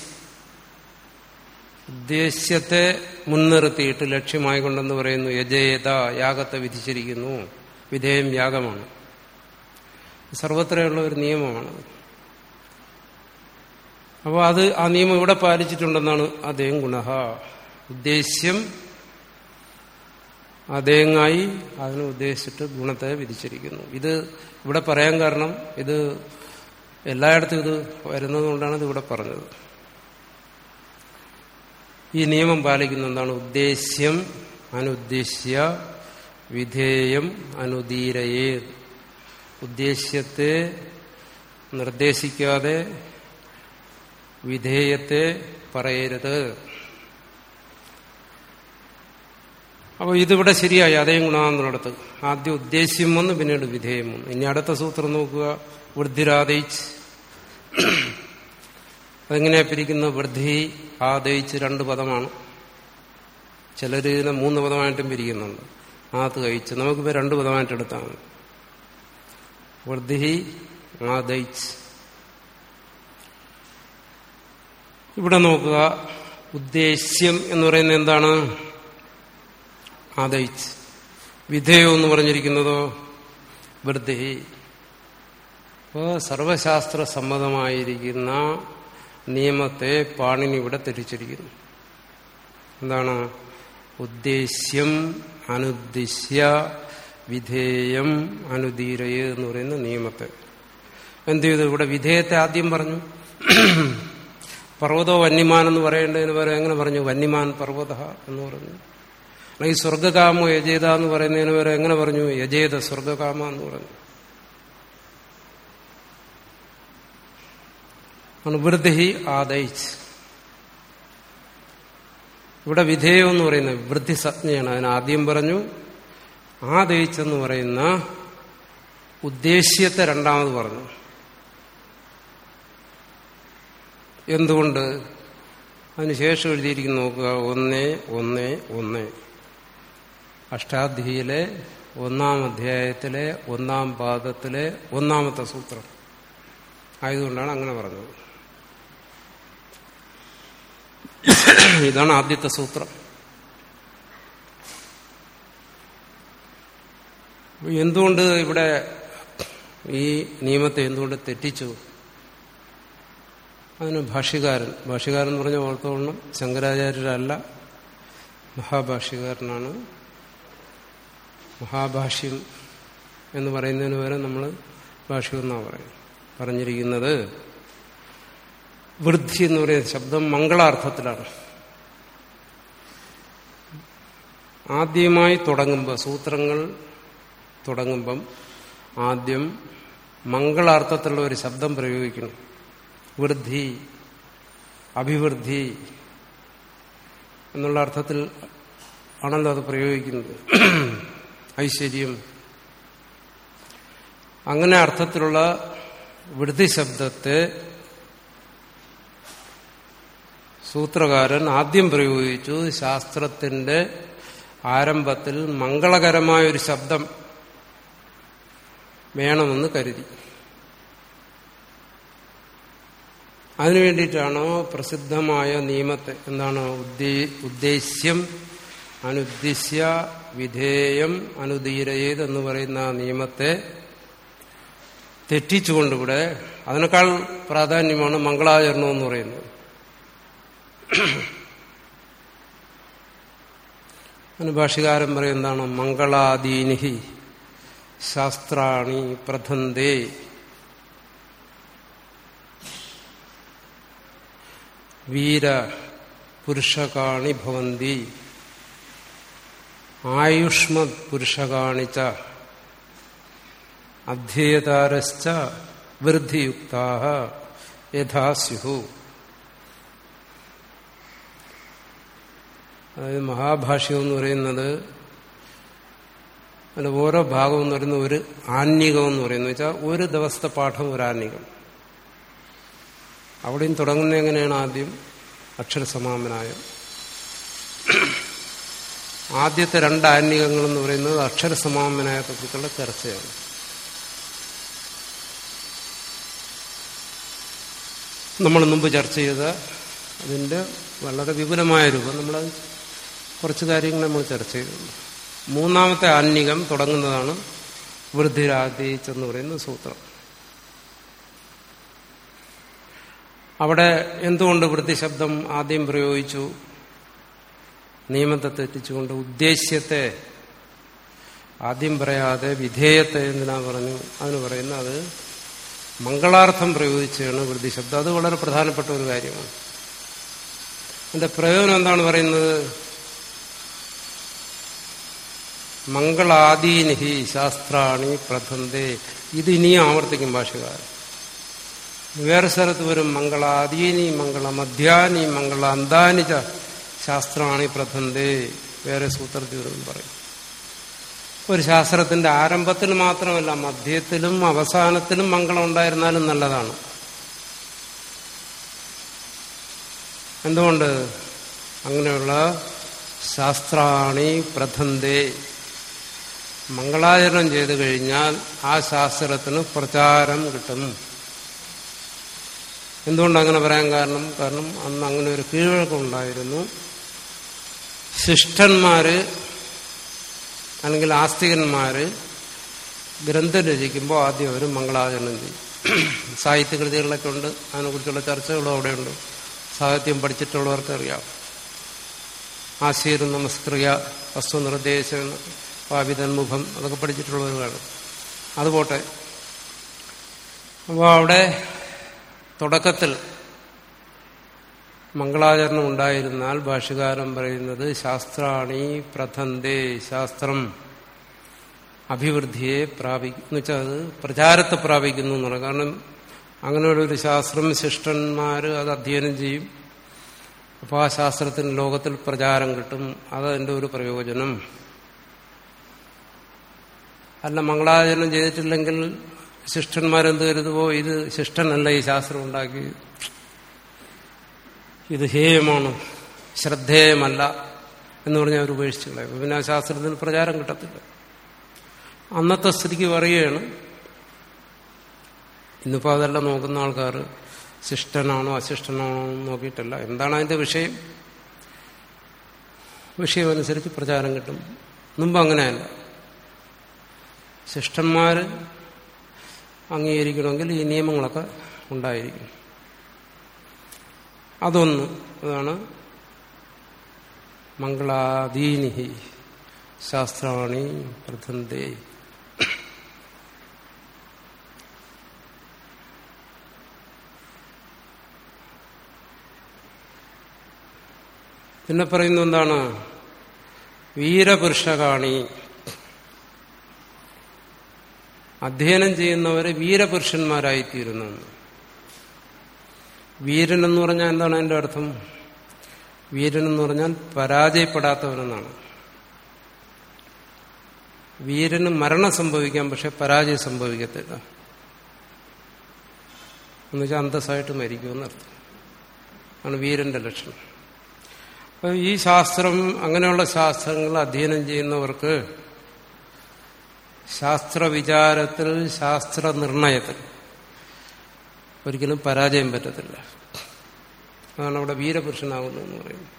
ഉദ്ദേശ്യത്തെ മുൻനിർത്തിയിട്ട് ലക്ഷ്യമായി കൊണ്ടെന്ന് പറയുന്നു യജയത യാഗത്തെ വിധിച്ചിരിക്കുന്നു വിധേയം യാഗമാണ് സർവത്രയുള്ള ഒരു നിയമമാണ് അപ്പോൾ അത് ആ നിയമം ഇവിടെ പാലിച്ചിട്ടുണ്ടെന്നാണ് അദ്ദേഹം ഗുണഹ ഉദ്ദേശ്യം അതേങ്ങായി അതിനെ ഉദ്ദേശിച്ചിട്ട് ഗുണത്തെ വിധിച്ചിരിക്കുന്നു ഇത് ഇവിടെ പറയാൻ കാരണം ഇത് എല്ലായിടത്തും ഇത് വരുന്നതുകൊണ്ടാണ് ഇത് ഇവിടെ പറഞ്ഞത് ഈ നിയമം പാലിക്കുന്ന എന്താണ് ഉദ്ദേശ്യം അനുദ്ദേശ്യ വിധേയം അനുദീരയേ ഉദ്ദേശ്യത്തെ നിർദ്ദേശിക്കാതെ വിധേയത്തെ പറയരുത് അപ്പോൾ ഇതിവിടെ ശരിയായി അതേ ഗുണമെന്നുള്ളിടത്ത് ആദ്യം ഉദ്ദേശ്യം വന്ന് പിന്നീട് വിധേയം വന്നു ഇനി അടുത്ത സൂത്രം നോക്കുക വൃദ്ധിരാദയിച്ച് അതെങ്ങനെയാ പിരിക്കുന്ന വൃദ്ധി ആദയിച്ച് രണ്ട് പദമാണ് ചിലർ ഇതിനെ മൂന്ന് പദമായിട്ടും പിരിക്കുന്നുണ്ട് ആത്ത് കഴിച്ച് നമുക്കിപ്പോൾ രണ്ട് പദമായിട്ട് എടുത്താൽ മതി വൃദ്ധി ആദയിച്ച് ഇവിടെ നോക്കുക ഉദ്ദേശ്യം എന്ന് പറയുന്നത് എന്താണ് ആദയിച്ച് വിധേയം എന്ന് പറഞ്ഞിരിക്കുന്നതോ വൃദ്ധി അപ്പോൾ സർവശാസ്ത്ര സമ്മതമായിരിക്കുന്ന നിയമത്തെ പാണിനി ഇവിടെ തിരിച്ചിരിക്കുന്നു എന്താണ് ഉദ്ദേശ്യം അനുദ്ദിശ്യ വിധേയം അനുദീരയ എന്ന് പറയുന്ന നിയമത്തെ എന്ത് ചെയ്തു ഇവിടെ വിധേയത്തെ ആദ്യം പറഞ്ഞു പർവ്വതോ വന്യമാൻ എന്ന് പറയേണ്ടതിന് പകരം എങ്ങനെ പറഞ്ഞു വന്യമാൻ പർവ്വത എന്ന് പറഞ്ഞു അല്ലെങ്കിൽ സ്വർഗകാമോ യജേത എന്ന് പറയുന്നതിന് പകരം എങ്ങനെ പറഞ്ഞു യജേത സ്വർഗകാമ എന്ന് പറഞ്ഞു വൃദ്ധി ആദയിച്ച് ഇവിടെ വിധേയം എന്ന് പറയുന്നത് വൃദ്ധി സജ്ഞയാണ് അതിന് ആദ്യം പറഞ്ഞു ആദയിച്ചെന്ന് പറയുന്ന ഉദ്ദേശ്യത്തെ രണ്ടാമത് പറഞ്ഞു എന്തുകൊണ്ട് അതിനുശേഷം എഴുതിയിരിക്കുന്ന നോക്കുക ഒന്നേ ഒന്നേ ഒന്നേ അഷ്ടാധ്യയിലെ ഒന്നാം അധ്യായത്തിലെ ഒന്നാം പാദത്തിലെ ഒന്നാമത്തെ സൂത്രം ആയതുകൊണ്ടാണ് അങ്ങനെ പറഞ്ഞത് ഇതാണ് ആദ്യത്തെ സൂത്രം എന്തുകൊണ്ട് ഇവിടെ ഈ നിയമത്തെ എന്തുകൊണ്ട് തെറ്റിച്ചു അതിന് ഭാഷ്യകാരൻ ഭാഷ്യകാരൻ എന്ന് പറഞ്ഞ ഓർത്തോണം ശങ്കരാചാര്യരല്ല മഹാഭാഷ്യകാരനാണ് മഹാഭാഷ്യം എന്ന് പറയുന്നതിന് പകരം നമ്മൾ ഭാഷ്യം എന്നാണ് പറയും പറഞ്ഞിരിക്കുന്നത് വൃദ്ധി എന്ന് പറയുന്ന ശബ്ദം മംഗളാർത്ഥത്തിലാണ് ആദ്യമായി തുടങ്ങുമ്പോൾ സൂത്രങ്ങൾ തുടങ്ങുമ്പം ആദ്യം മംഗളാർത്ഥത്തിലുള്ള ഒരു ശബ്ദം പ്രയോഗിക്കണം വൃദ്ധി അഭിവൃദ്ധി എന്നുള്ള അർത്ഥത്തിൽ ആണല്ലോ അത് പ്രയോഗിക്കുന്നത് ഐശ്വര്യം അങ്ങനെ അർത്ഥത്തിലുള്ള വൃദ്ധി ശബ്ദത്തെ സൂത്രകാരൻ ആദ്യം പ്രയോഗിച്ചു ശാസ്ത്രത്തിന്റെ ആരംഭത്തിൽ മംഗളകരമായ ഒരു ശബ്ദം വേണമെന്ന് കരുതി അതിനു വേണ്ടിയിട്ടാണ് പ്രസിദ്ധമായ നിയമത്തെ എന്താണ് ഉദ്ദേശ്യം അനുദ്ദിശ്യ വിധേയം അനുദീരയേത് എന്ന് പറയുന്ന നിയമത്തെ തെറ്റിച്ചുകൊണ്ടിവിടെ അതിനേക്കാൾ പ്രാധാന്യമാണ് മംഗളാചരണം എന്ന് പറയുന്നത് അനുഭാഷികാരൻ പറയും എന്താണ് മംഗളാദീനി ശാസ്ത്രാണി പ്രഥന്തേ വീര പുരുഷകാണി ഭവന്തി ആയുഷ്മത് പുരുഷകാണിച്ച അധ്യേതാരശ്ച വൃദ്ധിയുക്താ യഥാ സ്യു അതായത് മഹാഭാഷ്യം എന്ന് പറയുന്നത് അതിൽ ഓരോ ഭാഗം എന്ന് പറയുന്നത് ഒരു ആന്യകം എന്ന് പറയുന്നത് വെച്ചാൽ ഒരു ദിവസത്തെ പാഠം ഒരു ആന്യകം അവിടെയും തുടങ്ങുന്ന എങ്ങനെയാണ് ആദ്യം അക്ഷരസമാമനായം ആദ്യത്തെ രണ്ട് ആന്യകങ്ങൾ എന്ന് പറയുന്നത് അക്ഷരസമാമനായത്തെക്കുറിച്ചുള്ള ചർച്ചയാണ് നമ്മൾ മുമ്പ് ചർച്ച ചെയ്ത അതിൻ്റെ വളരെ വിപുലമായ രൂപം നമ്മൾ കുറച്ച് കാര്യങ്ങൾ നമ്മൾ ചർച്ച ചെയ്തിട്ടുണ്ട് മൂന്നാമത്തെ ആന്യകം തുടങ്ങുന്നതാണ് വൃദ്ധിരാതീച്ച് എന്ന് പറയുന്ന സൂത്രം അവിടെ എന്തുകൊണ്ട് വൃത്തി ശബ്ദം ആദ്യം പ്രയോഗിച്ചു നിയമത്തെ തെറ്റിച്ചുകൊണ്ട് ഉദ്ദേശ്യത്തെ ആദ്യം പറയാതെ വിധേയത്തെ എന്തിനാ പറഞ്ഞു അതിന് പറയുന്ന അത് മംഗളാർത്ഥം പ്രയോഗിച്ചാണ് വൃത്തി ശബ്ദം അത് വളരെ പ്രധാനപ്പെട്ട ഒരു കാര്യമാണ് അതിന്റെ പ്രയോജനം എന്താണ് പറയുന്നത് മംഗളാദീനിഹി ശാസ്ത്രാണി പ്രഥന്തേ ഇത് ഇനിയും ആവർത്തിക്കും ഭാഷകാരൻ വേറെ സ്ഥലത്ത് വരും മംഗളാദീനി മംഗളമധ്യാനി മംഗളാന്താനിച്ച ശാസ്ത്രമാണ് പ്രഥന്തേ വേറെ സൂത്രത്തിൽ വരും പറയും ഒരു ശാസ്ത്രത്തിന്റെ ആരംഭത്തിൽ മാത്രമല്ല മധ്യത്തിലും അവസാനത്തിലും മംഗളം ഉണ്ടായിരുന്നാലും നല്ലതാണ് എന്തുകൊണ്ട് അങ്ങനെയുള്ള ശാസ്ത്രാണി പ്രഥന്തേ മംഗളാചരണം ചെയ്തു കഴിഞ്ഞാൽ ആ ശാസ്ത്രത്തിന് പ്രചാരം കിട്ടും എന്തുകൊണ്ട് അങ്ങനെ പറയാൻ കാരണം കാരണം അന്ന് അങ്ങനെ ഒരു കീഴ്വഴക്കമുണ്ടായിരുന്നു ശിഷ്ടന്മാര് അല്ലെങ്കിൽ ആസ്തികന്മാര് ഗ്രന്ഥം രചിക്കുമ്പോൾ ആദ്യം അവർ മംഗളാചരണം ചെയ്യും സാഹിത്യകൃതികളിലൊക്കെ ഉണ്ട് അതിനെക്കുറിച്ചുള്ള ചർച്ചകളും അവിടെയുണ്ട് സാഹിത്യം പഠിച്ചിട്ടുള്ളവർക്ക് അറിയാം ആശീരം നമസ്കൃയ വസ്തുനിർദ്ദേശം പാപിതന്മുഖം അതൊക്കെ പഠിച്ചിട്ടുള്ളവർ കാണും അതുപോട്ടെ അപ്പോൾ അവിടെ തുടക്കത്തിൽ മംഗളാചരണം ഉണ്ടായിരുന്നാൽ ഭാഷകാരൻ പറയുന്നത് ശാസ്ത്രാണി പ്രഥന്തേ ശാസ്ത്രം അഭിവൃദ്ധിയെ പ്രാപിക്കും എന്ന് വെച്ചാൽ അത് പ്രചാരത്തെ പ്രാപിക്കുന്നു എന്നാണ് കാരണം അങ്ങനെയുള്ള ഒരു ശാസ്ത്രം ശിഷ്ടന്മാർ അത് അധ്യയനം ചെയ്യും അപ്പോൾ ആ ശാസ്ത്രത്തിന് ലോകത്തിൽ പ്രചാരം കിട്ടും അതതിൻ്റെ ഒരു പ്രയോജനം അല്ല മംഗളാചരണം ചെയ്തിട്ടില്ലെങ്കിൽ ശിഷ്ടന്മാരെന്ത് കരുതുവോ ഇത് ശിഷ്ടനല്ല ഈ ശാസ്ത്രം ഉണ്ടാക്കി ഇത് ഹേയമാണ് ശ്രദ്ധേയമല്ല എന്ന് പറഞ്ഞാൽ അവർ ഉപേക്ഷിച്ചു കളയും പിന്നെ ആ ശാസ്ത്രത്തിന് പ്രചാരം കിട്ടത്തില്ല അന്നത്തെ സ്ഥിതിക്ക് പറയുകയാണ് ഇന്നിപ്പോൾ അതെല്ലാം നോക്കുന്ന ആൾക്കാർ ശിഷ്ടനാണോ അശിഷ്ടനാണോ എന്ന് നോക്കിയിട്ടല്ല എന്താണ് അതിന്റെ വിഷയം വിഷയമനുസരിച്ച് പ്രചാരം കിട്ടും മുമ്പ് അങ്ങനെയല്ല ശിഷ്ടന്മാർ അംഗീകരിക്കണമെങ്കിൽ ഈ നിയമങ്ങളൊക്കെ ഉണ്ടായിരിക്കും അതൊന്ന് അതാണ് മംഗളാദീനിഹി ശാസ്ത്രാണി പ്രഥന്തേ പിന്നെ പറയുന്നത് എന്താണ് വീരപുരുഷകാണി അധ്യയനം ചെയ്യുന്നവരെ വീരപുരുഷന്മാരായിത്തീരുന്നു വീരൻ എന്ന് പറഞ്ഞാൽ എന്താണ് അതിന്റെ അർത്ഥം വീരൻ എന്ന് പറഞ്ഞാൽ പരാജയപ്പെടാത്തവനെന്നാണ് വീരന് മരണം സംഭവിക്കാം പക്ഷെ പരാജയം സംഭവിക്കത്തില്ല എന്നുവെച്ചാൽ അന്തസ്സായിട്ട് മരിക്കുമെന്നർത്ഥം ആണ് വീരന്റെ ലക്ഷണം അപ്പൊ ഈ ശാസ്ത്രം അങ്ങനെയുള്ള ശാസ്ത്രങ്ങൾ അധ്യയനം ചെയ്യുന്നവർക്ക് ശാസ്ത്രവിചാരത്തിൽ ശാസ്ത്ര നിർണയത്തിൽ ഒരിക്കലും പരാജയം പറ്റത്തില്ല അതാണ് അവിടെ വീരപുരുഷനാകുന്നു എന്ന് പറയുന്നത്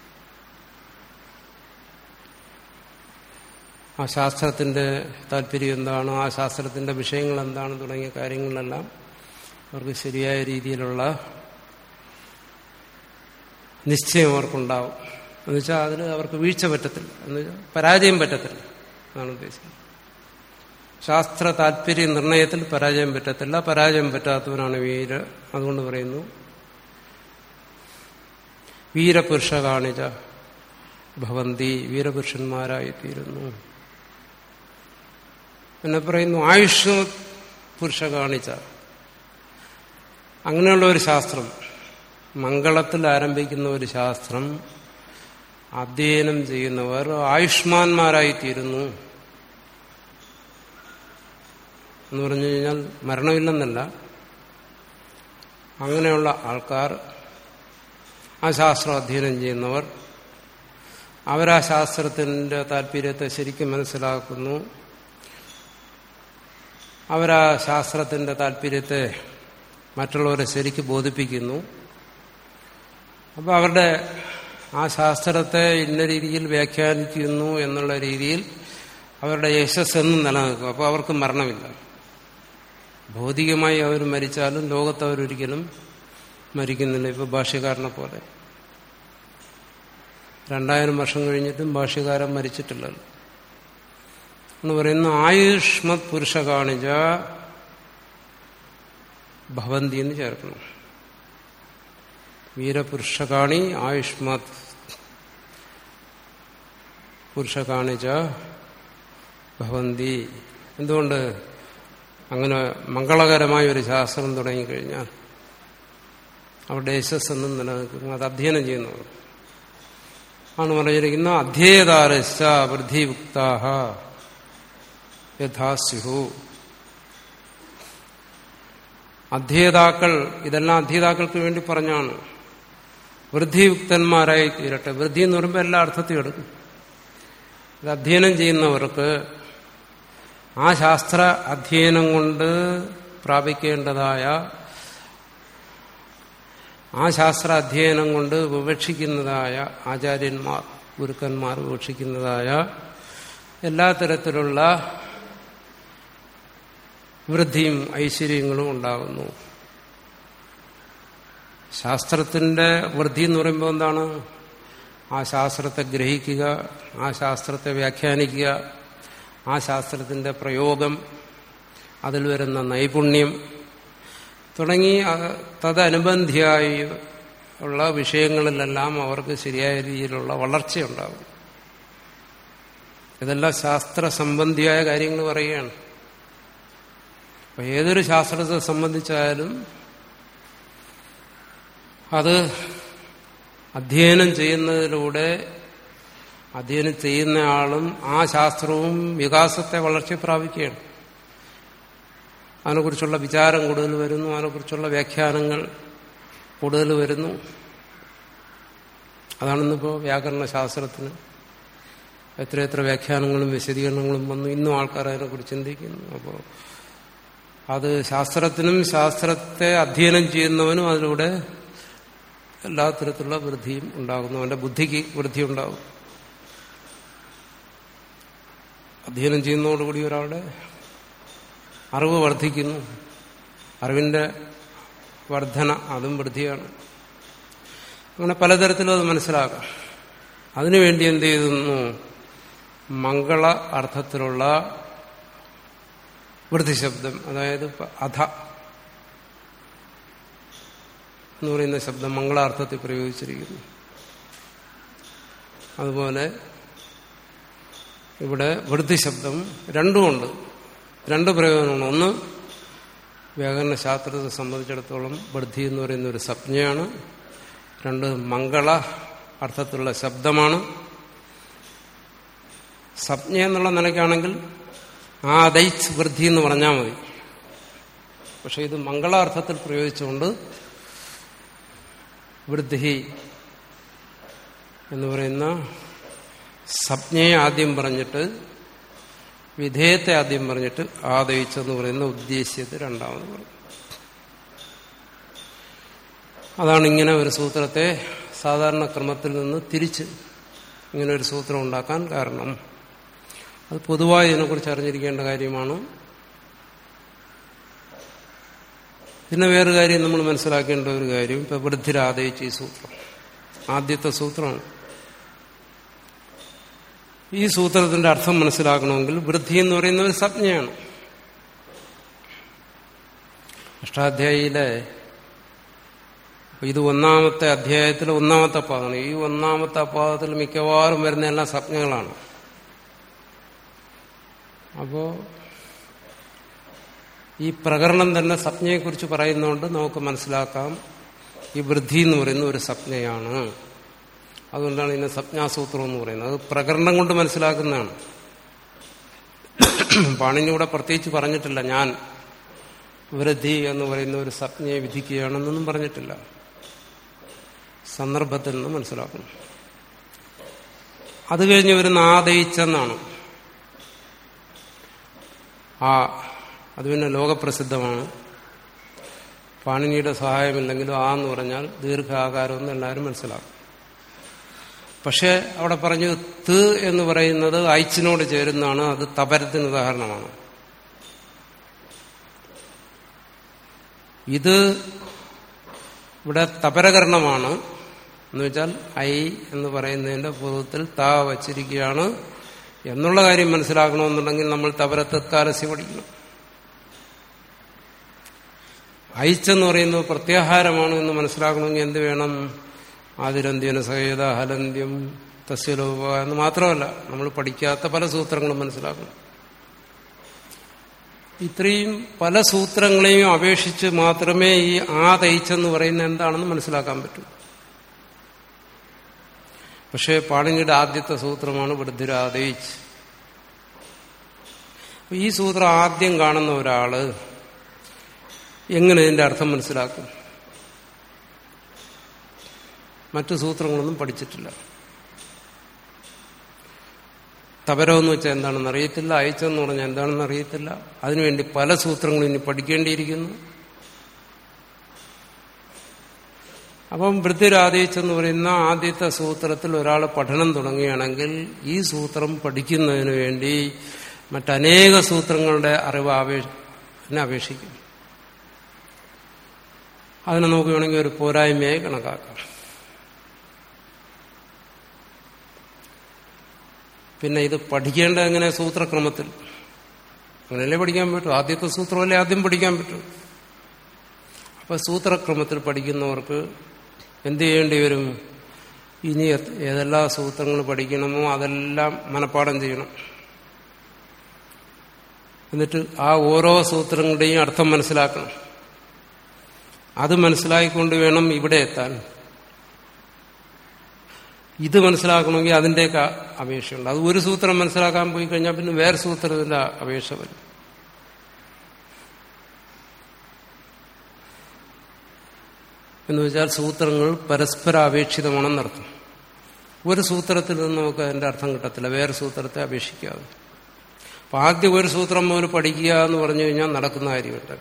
ആ ശാസ്ത്രത്തിന്റെ താല്പര്യം എന്താണ് ആ ശാസ്ത്രത്തിന്റെ വിഷയങ്ങൾ എന്താണ് തുടങ്ങിയ കാര്യങ്ങളെല്ലാം അവർക്ക് ശരിയായ രീതിയിലുള്ള നിശ്ചയം അവർക്കുണ്ടാവും എന്നുവെച്ചാൽ അതിൽ അവർക്ക് വീഴ്ച പറ്റത്തില്ല എന്നുവെച്ചാൽ പരാജയം പറ്റത്തില്ല എന്നാണ് ഉദ്ദേശിക്കുന്നത് ശാസ്ത്ര താല്പര്യ നിർണയത്തിൽ പരാജയം പറ്റത്തില്ല പരാജയം പറ്റാത്തവനാണ് വീര അതുകൊണ്ട് പറയുന്നു വീരപുരുഷ കാണിച്ച ഭവന്തി വീരപുരുഷന്മാരായിത്തീരുന്നു എന്നെ പറയുന്നു ആയുഷ് പുരുഷ കാണിച്ച അങ്ങനെയുള്ള ഒരു ശാസ്ത്രം മംഗളത്തിൽ ആരംഭിക്കുന്ന ഒരു ശാസ്ത്രം അധ്യയനം ചെയ്യുന്നവർ ആയുഷ്മാന്മാരായിത്തീരുന്നു എന്ന് പറഞ്ഞു കഴിഞ്ഞാൽ മരണമില്ലെന്നല്ല അങ്ങനെയുള്ള ആൾക്കാർ ആ ശാസ്ത്രം അധ്യയനം ചെയ്യുന്നവർ അവരാ ശാസ്ത്രത്തിൻ്റെ താല്പര്യത്തെ ശരിക്കും മനസ്സിലാക്കുന്നു അവരാ ശാസ്ത്രത്തിൻ്റെ താല്പര്യത്തെ മറ്റുള്ളവരെ ശരിക്ക് ബോധിപ്പിക്കുന്നു അപ്പോൾ അവരുടെ ആ ശാസ്ത്രത്തെ ഇന്ന രീതിയിൽ വ്യാഖ്യാനിക്കുന്നു എന്നുള്ള രീതിയിൽ അവരുടെ യശസ് എന്നും നിലനിൽക്കും അപ്പോൾ അവർക്ക് മരണമില്ല ഭൗതികമായി അവർ മരിച്ചാലും ലോകത്ത് അവരൊരിക്കലും മരിക്കുന്നില്ല ഇപ്പോൾ ഭാഷ്യക്കാരനെ പോലെ രണ്ടായിരം വർഷം കഴിഞ്ഞിട്ടും ഭാഷ്യകാരൻ മരിച്ചിട്ടില്ലല്ലോ എന്ന് പറയുന്ന ആയുഷ്മത് പുരുഷ കാണിച്ച ഭവന്തി എന്ന് ചേർക്കണം വീരപുരുഷകാണി ആയുഷ്മത് പുരുഷ കാണിച്ച ഭവന്തി എന്തുകൊണ്ട് അങ്ങനെ മംഗളകരമായ ഒരു ശാസ്ത്രം തുടങ്ങിക്കഴിഞ്ഞാൽ അവരുടെ യശസ് എന്നും നിലനിൽക്കും അത് അധ്യയനം ചെയ്യുന്നവർ ആണ് പറഞ്ഞിരിക്കുന്ന അധ്യേതാരശ്ച വൃദ്ധിയുക്താഹ യഥാസ്യുഹു അധ്യേതാക്കൾ ഇതെല്ലാം അധ്യേതാക്കൾക്ക് വേണ്ടി പറഞ്ഞാണ് വൃദ്ധിയുക്തന്മാരായി തീരട്ടെ വൃദ്ധി എന്ന് പറയുമ്പോൾ എല്ലാ അർത്ഥത്തിലും എടുക്കും ഇത് അധ്യയനം ചെയ്യുന്നവർക്ക് ആ ശാസ്ത്ര അധ്യയനം കൊണ്ട് പ്രാപിക്കേണ്ടതായ ആ ശാസ്ത്ര അധ്യയനം കൊണ്ട് വിവക്ഷിക്കുന്നതായ ആചാര്യന്മാർ ഗുരുക്കന്മാർ വിവക്ഷിക്കുന്നതായ എല്ലാ തരത്തിലുള്ള വൃദ്ധിയും ഐശ്വര്യങ്ങളും ഉണ്ടാകുന്നു ശാസ്ത്രത്തിന്റെ വൃദ്ധി എന്ന് പറയുമ്പോൾ എന്താണ് ആ ശാസ്ത്രത്തെ ഗ്രഹിക്കുക ആ ശാസ്ത്രത്തെ വ്യാഖ്യാനിക്കുക ആ ശാസ്ത്രത്തിന്റെ പ്രയോഗം അതിൽ വരുന്ന നൈപുണ്യം തുടങ്ങി തദനുബന്ധിയായി ഉള്ള വിഷയങ്ങളിലെല്ലാം അവർക്ക് ശരിയായ രീതിയിലുള്ള വളർച്ചയുണ്ടാകും ഇതെല്ലാം ശാസ്ത്ര സംബന്ധിയായ കാര്യങ്ങൾ പറയുകയാണ് അപ്പൊ ഏതൊരു ശാസ്ത്രത്തെ സംബന്ധിച്ചായാലും അത് അധ്യയനം ചെയ്യുന്നതിലൂടെ അധ്യയനം ചെയ്യുന്ന ആളും ആ ശാസ്ത്രവും വികാസത്തെ വളർച്ച പ്രാപിക്കുകയാണ് അതിനെക്കുറിച്ചുള്ള വിചാരം കൂടുതൽ വരുന്നു അതിനെക്കുറിച്ചുള്ള വ്യാഖ്യാനങ്ങൾ കൂടുതൽ വരുന്നു അതാണിന്നിപ്പോൾ വ്യാകരണ ശാസ്ത്രത്തിന് എത്രയെത്ര വ്യാഖ്യാനങ്ങളും വിശദീകരണങ്ങളും വന്നു ഇന്നും ആൾക്കാർ അതിനെക്കുറിച്ച് ചിന്തിക്കുന്നു അപ്പോൾ അത് ശാസ്ത്രത്തിനും ശാസ്ത്രത്തെ അധ്യയനം ചെയ്യുന്നവനും അതിലൂടെ എല്ലാ തരത്തിലുള്ള വൃദ്ധിയും ഉണ്ടാകുന്നു അവന്റെ ബുദ്ധിക്ക് വൃദ്ധി ഉണ്ടാകും അധ്യയനം ചെയ്യുന്നതോടുകൂടി ഒരാളുടെ അറിവ് വർദ്ധിക്കുന്നു അറിവിന്റെ വർധന അതും വൃദ്ധിയാണ് അങ്ങനെ പലതരത്തിലും അത് മനസ്സിലാക്കാം അതിനുവേണ്ടി എന്ത് ചെയ്യുന്നു മംഗള അർത്ഥത്തിലുള്ള വൃദ്ധിശബ്ദം അതായത് അധ എന്ന് പറയുന്ന ശബ്ദം മംഗളാർത്ഥത്തിൽ പ്രയോഗിച്ചിരിക്കുന്നു അതുപോലെ ഇവിടെ വൃദ്ധി ശബ്ദം രണ്ടുമുണ്ട് രണ്ട് പ്രയോജനമാണ് ഒന്ന് വ്യാകരണ ശാസ്ത്രത്തെ സംബന്ധിച്ചിടത്തോളം വൃദ്ധി എന്ന് പറയുന്ന ഒരു സംജ്ഞയാണ് രണ്ട് മംഗള അർത്ഥത്തിലുള്ള ശബ്ദമാണ് സംജ്ഞ എന്നുള്ള നിലയ്ക്കാണെങ്കിൽ ആ ദൈച്ച് വൃദ്ധി എന്ന് പറഞ്ഞാൽ മതി പക്ഷെ ഇത് മംഗളാർത്ഥത്തിൽ പ്രയോഗിച്ചുകൊണ്ട് വൃദ്ധി എന്ന് പറയുന്ന സംജ്ഞയെ ആദ്യം പറഞ്ഞിട്ട് വിധേയത്തെ ആദ്യം പറഞ്ഞിട്ട് ആദയിച്ചെന്ന് പറയുന്ന ഉദ്ദേശ്യത്തെ രണ്ടാമത് പറഞ്ഞു അതാണ് ഇങ്ങനെ ഒരു സൂത്രത്തെ സാധാരണ ക്രമത്തിൽ നിന്ന് തിരിച്ച് ഇങ്ങനെ ഒരു സൂത്രം ഉണ്ടാക്കാൻ കാരണം അത് പൊതുവായി ഇതിനെക്കുറിച്ച് അറിഞ്ഞിരിക്കേണ്ട കാര്യമാണ് പിന്നെ വേറൊരു കാര്യം നമ്മൾ മനസ്സിലാക്കേണ്ട ഒരു കാര്യം ഇപ്പൊ വൃദ്ധിരാദയിച്ച ഈ സൂത്രം ആദ്യത്തെ സൂത്രമാണ് ഈ സൂത്രത്തിന്റെ അർത്ഥം മനസ്സിലാക്കണമെങ്കിൽ വൃദ്ധി എന്ന് പറയുന്ന ഒരു സംജ്ഞയാണ് അഷ്ടാധ്യായിയിലെ ഇത് ഒന്നാമത്തെ അധ്യായത്തിലെ ഒന്നാമത്തെ പാദമാണ് ഈ ഒന്നാമത്തെ പാദത്തിൽ മിക്കവാറും വരുന്ന എല്ലാം സംജ്ഞകളാണ് അപ്പോ ഈ പ്രകരണം തന്നെ സംജ്ഞയെക്കുറിച്ച് പറയുന്നതുകൊണ്ട് നമുക്ക് മനസ്സിലാക്കാം ഈ വൃദ്ധി എന്ന് പറയുന്ന ഒരു സംജ്ഞയാണ് അതുകൊണ്ടാണ് ഇതിനെ സംജ്ഞാസൂത്രം എന്ന് പറയുന്നത് അത് പ്രകരണം കൊണ്ട് മനസ്സിലാക്കുന്നതാണ് പാണിനി ഇവിടെ പ്രത്യേകിച്ച് പറഞ്ഞിട്ടില്ല ഞാൻ വൃദ്ധി എന്ന് പറയുന്ന ഒരു സംജ്ഞയെ വിധിക്കുകയാണെന്നൊന്നും പറഞ്ഞിട്ടില്ല സന്ദർഭത്തിൽ നിന്ന് മനസ്സിലാക്കണം അത് കഴിഞ്ഞ് വരുന്ന ആദയിച്ചെന്നാണ് ആ അത് പിന്നെ ലോകപ്രസിദ്ധമാണ് പാണിനിയുടെ സഹായമില്ലെങ്കിലും ആ എന്ന് പറഞ്ഞാൽ ദീർഘാകാരമെന്ന് എല്ലാവരും മനസ്സിലാക്കും പക്ഷെ അവിടെ പറഞ്ഞു ത് എന്ന് പറയുന്നത് ഐച്ചിനോട് ചേരുന്നതാണ് അത് തപരത്തിന് ഉദാഹരണമാണ് ഇത് ഇവിടെ തപരകരണമാണ് എന്ന് വെച്ചാൽ ഐ എന്ന് പറയുന്നതിന്റെ പൂർവ്വത്തിൽ ത വച്ചിരിക്കുകയാണ് എന്നുള്ള കാര്യം മനസ്സിലാക്കണമെന്നുണ്ടെങ്കിൽ നമ്മൾ തപരത്തത്കാലസി പഠിക്കണം ഐച്ചെന്ന് പറയുന്നത് പ്രത്യാഹാരമാണ് എന്ന് മനസ്സിലാക്കണമെങ്കിൽ എന്ത് വേണം ആതിരന്ത്യന സഹേത ഹലന്ത്യം തസ്യലോപ എന്ന് മാത്രമല്ല നമ്മൾ പഠിക്കാത്ത പല സൂത്രങ്ങളും മനസ്സിലാക്കണം ഇത്രയും പല സൂത്രങ്ങളെയും അപേക്ഷിച്ച് മാത്രമേ ഈ ആ തയ്ച്ചെന്ന് പറയുന്ന എന്താണെന്ന് മനസ്സിലാക്കാൻ പറ്റൂ പക്ഷേ പാണിനിയുടെ ആദ്യത്തെ സൂത്രമാണ് വൃദ്ധിരാതയിച്ച് ഈ സൂത്രം ആദ്യം കാണുന്ന ഒരാള് എങ്ങനെ ഇതിന്റെ അർത്ഥം മനസ്സിലാക്കും മറ്റു സൂത്രങ്ങളൊന്നും പഠിച്ചിട്ടില്ല തപരമെന്ന് വെച്ചാൽ എന്താണെന്ന് അറിയത്തില്ല അയച്ചെന്ന് പറഞ്ഞാൽ എന്താണെന്ന് അറിയത്തില്ല അതിനുവേണ്ടി പല സൂത്രങ്ങളും ഇനി പഠിക്കേണ്ടിയിരിക്കുന്നു അപ്പം വൃദ്ധിരാദേശെന്ന് പറയുന്ന ആദ്യത്തെ സൂത്രത്തിൽ ഒരാൾ പഠനം തുടങ്ങുകയാണെങ്കിൽ ഈ സൂത്രം പഠിക്കുന്നതിന് വേണ്ടി മറ്റനേക സൂത്രങ്ങളുടെ അറിവ് അപേക്ഷ അപേക്ഷിക്കും അതിനെ നമുക്ക് വേണമെങ്കിൽ ഒരു പോരായ്മയായി കണക്കാക്കാം പിന്നെ ഇത് പഠിക്കേണ്ടത് എങ്ങനെ സൂത്രക്രമത്തിൽ അങ്ങനെയല്ലേ പഠിക്കാൻ പറ്റൂ ആദ്യത്തെ സൂത്രമല്ലേ ആദ്യം പഠിക്കാൻ പറ്റൂ അപ്പൊ സൂത്രക്രമത്തിൽ പഠിക്കുന്നവർക്ക് എന്ത് ചെയ്യേണ്ടി വരും ഇനി ഏതെല്ലാം സൂത്രങ്ങൾ പഠിക്കണമോ അതെല്ലാം മനഃപ്പാടം ചെയ്യണം എന്നിട്ട് ആ ഓരോ സൂത്രങ്ങളുടെയും അർത്ഥം മനസ്സിലാക്കണം അത് മനസ്സിലാക്കിക്കൊണ്ട് വേണം ഇവിടെ എത്താൻ ഇത് മനസ്സിലാക്കണമെങ്കിൽ അതിൻ്റെയൊക്കെ അപേക്ഷയുണ്ട് അത് ഒരു സൂത്രം മനസ്സിലാക്കാൻ പോയി കഴിഞ്ഞാൽ പിന്നെ വേറെ സൂത്രത്തിന്റെ അപേക്ഷ വരും എന്ന് വെച്ചാൽ സൂത്രങ്ങൾ പരസ്പര അപേക്ഷിതമാണെന്നർത്ഥം ഒരു സൂത്രത്തിൽ നിന്ന് നമുക്ക് അതിന്റെ അർത്ഥം കിട്ടത്തില്ല വേറെ സൂത്രത്തെ അപേക്ഷിക്കാതെ അപ്പൊ ആദ്യം ഒരു സൂത്രം മുതൽ പഠിക്കുക എന്ന് പറഞ്ഞു കഴിഞ്ഞാൽ നടക്കുന്ന കാര്യമില്ല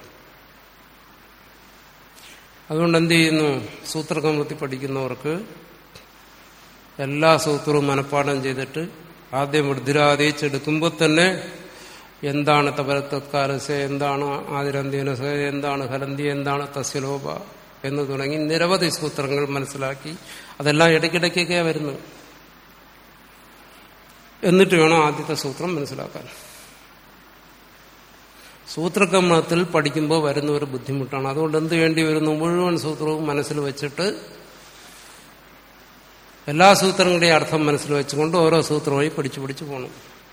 അതുകൊണ്ട് എന്ത് ചെയ്യുന്നു സൂത്രക്രമത്തിൽ പഠിക്കുന്നവർക്ക് എല്ലാ സൂത്രവും മനഃപ്പാഠം ചെയ്തിട്ട് ആദ്യം വൃദ്ധിരാദേശെടുക്കുമ്പോൾ തന്നെ എന്താണ് തപരത്തത്കാലസ എന്താണ് ആതിരന്ത്യനസ എന്താണ് ഹലന്തി എന്താണ് തസ്യലോപ എന്ന് തുടങ്ങി നിരവധി സൂത്രങ്ങൾ മനസ്സിലാക്കി അതെല്ലാം ഇടയ്ക്കിടയ്ക്കൊക്കെ വരുന്നു എന്നിട്ട് വേണം ആദ്യത്തെ സൂത്രം മനസ്സിലാക്കാൻ സൂത്രക്രമത്തിൽ പഠിക്കുമ്പോൾ വരുന്ന ഒരു ബുദ്ധിമുട്ടാണ് അതുകൊണ്ട് എന്ത് വേണ്ടി വരുന്നു മുഴുവൻ സൂത്രവും മനസ്സിൽ വെച്ചിട്ട് എല്ലാ സൂത്രങ്ങളുടെയും അർത്ഥം മനസ്സിൽ വെച്ചുകൊണ്ട് ഓരോ സൂത്രമായി പഠിച്ചു പഠിച്ചു പോകണം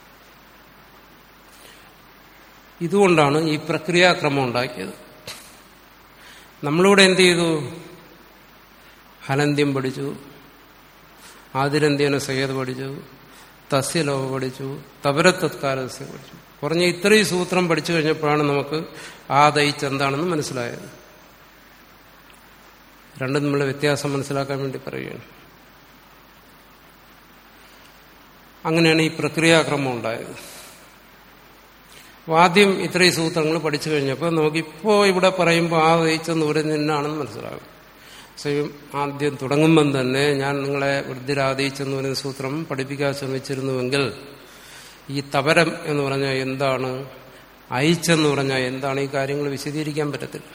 ഇതുകൊണ്ടാണ് ഈ പ്രക്രിയാക്രമം ഉണ്ടാക്കിയത് നമ്മളിവിടെ എന്ത് ചെയ്തു ഹനന്ത്യം പഠിച്ചു ആതിരന്ത്യന സയ്യദ് പഠിച്ചു തസ്യലോക പഠിച്ചു തപരത്തത്കാലസ്യ പഠിച്ചു കുറഞ്ഞ ഇത്രയും സൂത്രം പഠിച്ചു കഴിഞ്ഞപ്പോഴാണ് നമുക്ക് ആ ദയിച്ച് എന്താണെന്ന് മനസ്സിലായത് രണ്ടും തമ്മിലുള്ള വ്യത്യാസം മനസ്സിലാക്കാൻ വേണ്ടി പറയുകയാണ് അങ്ങനെയാണ് ഈ പ്രക്രിയാക്രമം ഉണ്ടായത് ആദ്യം ഇത്രയും സൂത്രങ്ങൾ പഠിച്ചു കഴിഞ്ഞപ്പോൾ നമുക്കിപ്പോൾ ഇവിടെ പറയുമ്പോൾ ആ ദയിച്ചെന്ന് പറയുന്നതിനാണെന്ന് മനസ്സിലാകും സ്വയം ആദ്യം തുടങ്ങുമ്പം തന്നെ ഞാൻ നിങ്ങളെ വൃദ്ധിരാദയിച്ചെന്ന് പറയുന്ന സൂത്രം പഠിപ്പിക്കാൻ ശ്രമിച്ചിരുന്നുവെങ്കിൽ ഈ തപരം എന്ന് പറഞ്ഞാൽ എന്താണ് അയച്ചെന്ന് പറഞ്ഞാൽ എന്താണ് ഈ കാര്യങ്ങൾ വിശദീകരിക്കാൻ പറ്റത്തില്ല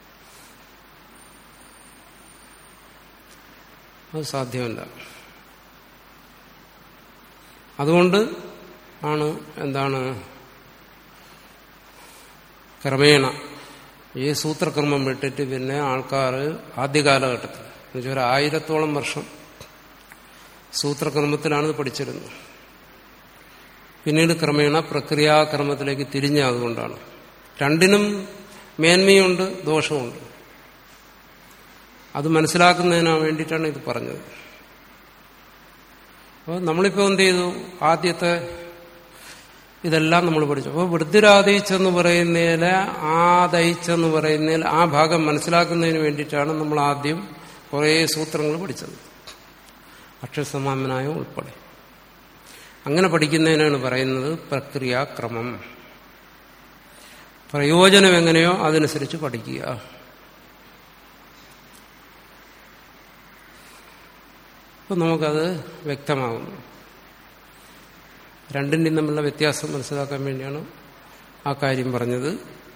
അത് സാധ്യമല്ല അതുകൊണ്ട് ആണ് എന്താണ് ക്രമേണ ഈ സൂത്രക്രമം വിട്ടിട്ട് പിന്നെ ആൾക്കാർ ആദ്യ കാലഘട്ടത്തിൽ എന്നുവെച്ചാൽ ഒരു ആയിരത്തോളം വർഷം സൂത്രക്രമത്തിലാണ് ഇത് പഠിച്ചിരുന്നത് പിന്നീട് ക്രമേണ പ്രക്രിയാക്രമത്തിലേക്ക് തിരിഞ്ഞ അതുകൊണ്ടാണ് രണ്ടിനും മേന്മയുണ്ട് ദോഷമുണ്ട് അത് മനസ്സിലാക്കുന്നതിനാ വേണ്ടിയിട്ടാണ് ഇത് പറഞ്ഞത് അപ്പോൾ നമ്മളിപ്പോൾ എന്ത് ചെയ്തു ആദ്യത്തെ ഇതെല്ലാം നമ്മൾ പഠിച്ചു അപ്പോൾ വൃദ്ധിരാദയിച്ചെന്ന് പറയുന്നതിൽ ആദയിച്ചെന്ന് പറയുന്നതിൽ ആ ഭാഗം മനസ്സിലാക്കുന്നതിന് വേണ്ടിയിട്ടാണ് നമ്മൾ ആദ്യം കുറേ സൂത്രങ്ങൾ പഠിച്ചത് അക്ഷരസമാമനായം ഉൾപ്പെടെ അങ്ങനെ പഠിക്കുന്നതിനാണ് പറയുന്നത് പ്രക്രിയാക്രമം പ്രയോജനം എങ്ങനെയോ അതനുസരിച്ച് പഠിക്കുക അപ്പം നമുക്കത് വ്യക്തമാകുന്നു രണ്ടിൻ്റെയും തമ്മിലുള്ള വ്യത്യാസം മനസ്സിലാക്കാൻ വേണ്ടിയാണ് ആ കാര്യം പറഞ്ഞത്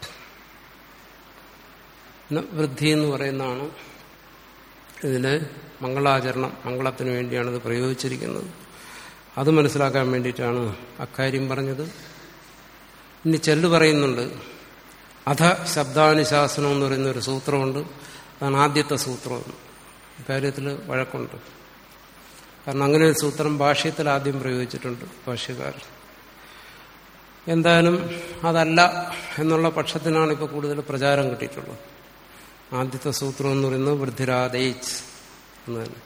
വൃദ്ധി എന്ന് പറയുന്നതാണ് ഇതിന് മംഗളാചരണം മംഗളത്തിന് വേണ്ടിയാണ് ഇത് പ്രയോഗിച്ചിരിക്കുന്നത് അത് മനസ്സിലാക്കാൻ വേണ്ടിയിട്ടാണ് അക്കാര്യം പറഞ്ഞത് ഇനി ചെല്ലു പറയുന്നുണ്ട് അധ ശബ്ദാനുശാസനം എന്ന് പറയുന്ന ഒരു സൂത്രമുണ്ട് അതാണ് ആദ്യത്തെ സൂത്രം ഇക്കാര്യത്തിൽ വഴക്കുണ്ട് കാരണം അങ്ങനെ ഒരു സൂത്രം ഭാഷ്യത്തിൽ ആദ്യം പ്രയോഗിച്ചിട്ടുണ്ട് ഭാഷ്യക്കാരൻ എന്തായാലും അതല്ല എന്നുള്ള പക്ഷത്തിനാണ് ഇപ്പോൾ കൂടുതൽ പ്രചാരം കിട്ടിയിട്ടുള്ളത് ആദ്യത്തെ സൂത്രം എന്ന് പറയുന്നത് വൃദ്ധിരാദേജ് എന്ന് തന്നെ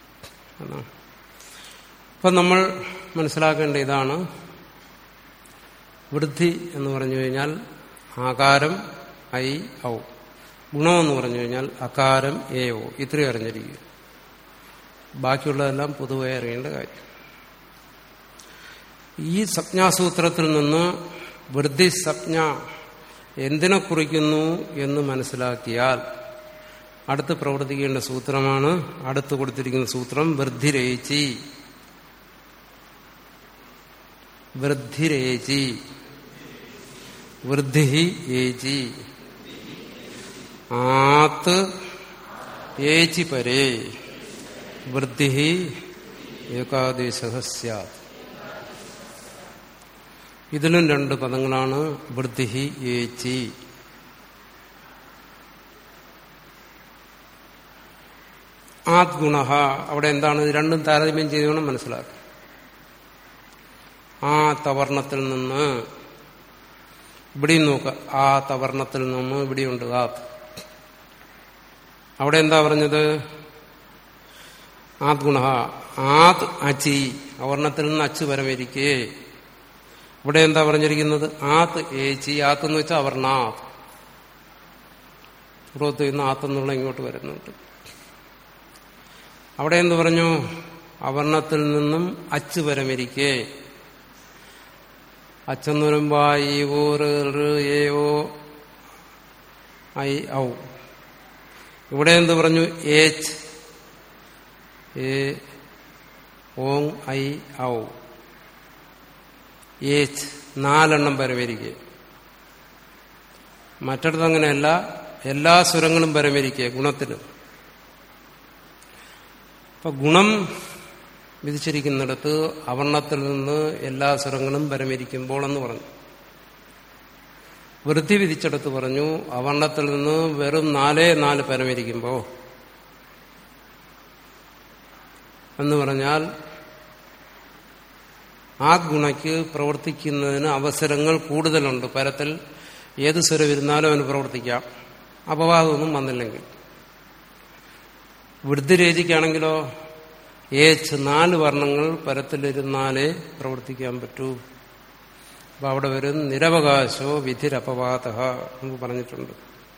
അപ്പം നമ്മൾ മനസ്സിലാക്കേണ്ട ഇതാണ് വൃദ്ധി എന്ന് പറഞ്ഞു കഴിഞ്ഞാൽ ആകാരം ഐ ഔ ഗുണമെന്ന് പറഞ്ഞു കഴിഞ്ഞാൽ അകാരം എ ഓ ഇത്രയും അറിഞ്ഞിരിക്കുക ബാക്കിയുള്ളതെല്ലാം പൊതുവെ അറിയേണ്ട കാര്യം ഈ സംജ്ഞാസൂത്രത്തിൽ നിന്ന് വൃദ്ധി സംജ്ഞ എന്തിനെ കുറിക്കുന്നു എന്ന് മനസ്സിലാക്കിയാൽ അടുത്ത് പ്രവർത്തിക്കേണ്ട സൂത്രമാണ് അടുത്ത് കൊടുത്തിരിക്കുന്ന സൂത്രം വൃദ്ധിരേച്ചി വൃദ്ധിരേചി വൃദ്ധി ഏചി ആത്ത് ഏചി പരേ വൃദ്ധി ഏകാദേശ സ്യാത് ഇതിലും രണ്ട് പദങ്ങളാണ് വൃദ്ധി ഏച്ചി ആത് ഗുണ അവിടെ എന്താണ് ഇത് രണ്ടും താരതമ്യം ചെയ്തുകൊണ്ട് മനസ്സിലാക്കുക ആ തവർണത്തിൽ നിന്ന് ഇവിടെയും നോക്കുക ആ തവർണത്തിൽ നിന്ന് ഇവിടെയുണ്ട് ആത് അവിടെ എന്താ പറഞ്ഞത് ആത് ഗുണ ആത് അച്ചി അവർണത്തിൽ നിന്ന് അച്ച് പരമിരിക്കേ ഇവിടെ എന്താ പറഞ്ഞിരിക്കുന്നത് ആത്ത് ഏച്ചി ആത്ത് എന്ന് വെച്ചാൽ അവർണാത് പുറത്ത് നിന്ന് ആത്തെന്നുള്ള ഇങ്ങോട്ട് വരുന്നുണ്ട് അവിടെ എന്ത് പറഞ്ഞു അവർണത്തിൽ നിന്നും അച്ച് പരമിരിക്കേ അച്ചെന്ന് വരുമ്പോ ഈ ഊറ് ഏ ഓ ഐ ഔ ഇവിടെ എന്ത് പറഞ്ഞു ഏച്ച് ഏ ഓങ് ഐ ഔ ഏച്ച് നാലെണ്ണം പരമരിക്കുക മറ്റിടത്ത് അങ്ങനെയല്ല എല്ലാ സ്വരങ്ങളും പരമരിക്കുക ഗുണത്തിന് അപ്പൊ ഗുണം വിധിച്ചിരിക്കുന്നിടത്ത് അവർണത്തിൽ നിന്ന് എല്ലാ സ്വരങ്ങളും പരമരിക്കുമ്പോൾ എന്ന് പറഞ്ഞു വൃദ്ധി വിധിച്ചിടത്ത് പറഞ്ഞു അവർണത്തിൽ നിന്ന് വെറും നാലേ നാല് പരമരിക്കുമ്പോൾ എന്ന് പറഞ്ഞാൽ ആ ഗുണയ്ക്ക് പ്രവർത്തിക്കുന്നതിന് അവസരങ്ങൾ കൂടുതലുണ്ട് പരത്തിൽ ഏത് സ്വരം ഇരുന്നാലും അവന് പ്രവർത്തിക്കാം അപവാദമൊന്നും വന്നില്ലെങ്കിൽ വൃദ്ധിരേചിക്കാണെങ്കിലോ ഏച്ച് നാല് വർണ്ണങ്ങൾ പരത്തിലിരുന്നാലേ പ്രവർത്തിക്കാൻ പറ്റൂ അപ്പൊ അവിടെ വരും നിരവകാശോ വിധിരപവാദ എന്ന് പറഞ്ഞിട്ടുണ്ട്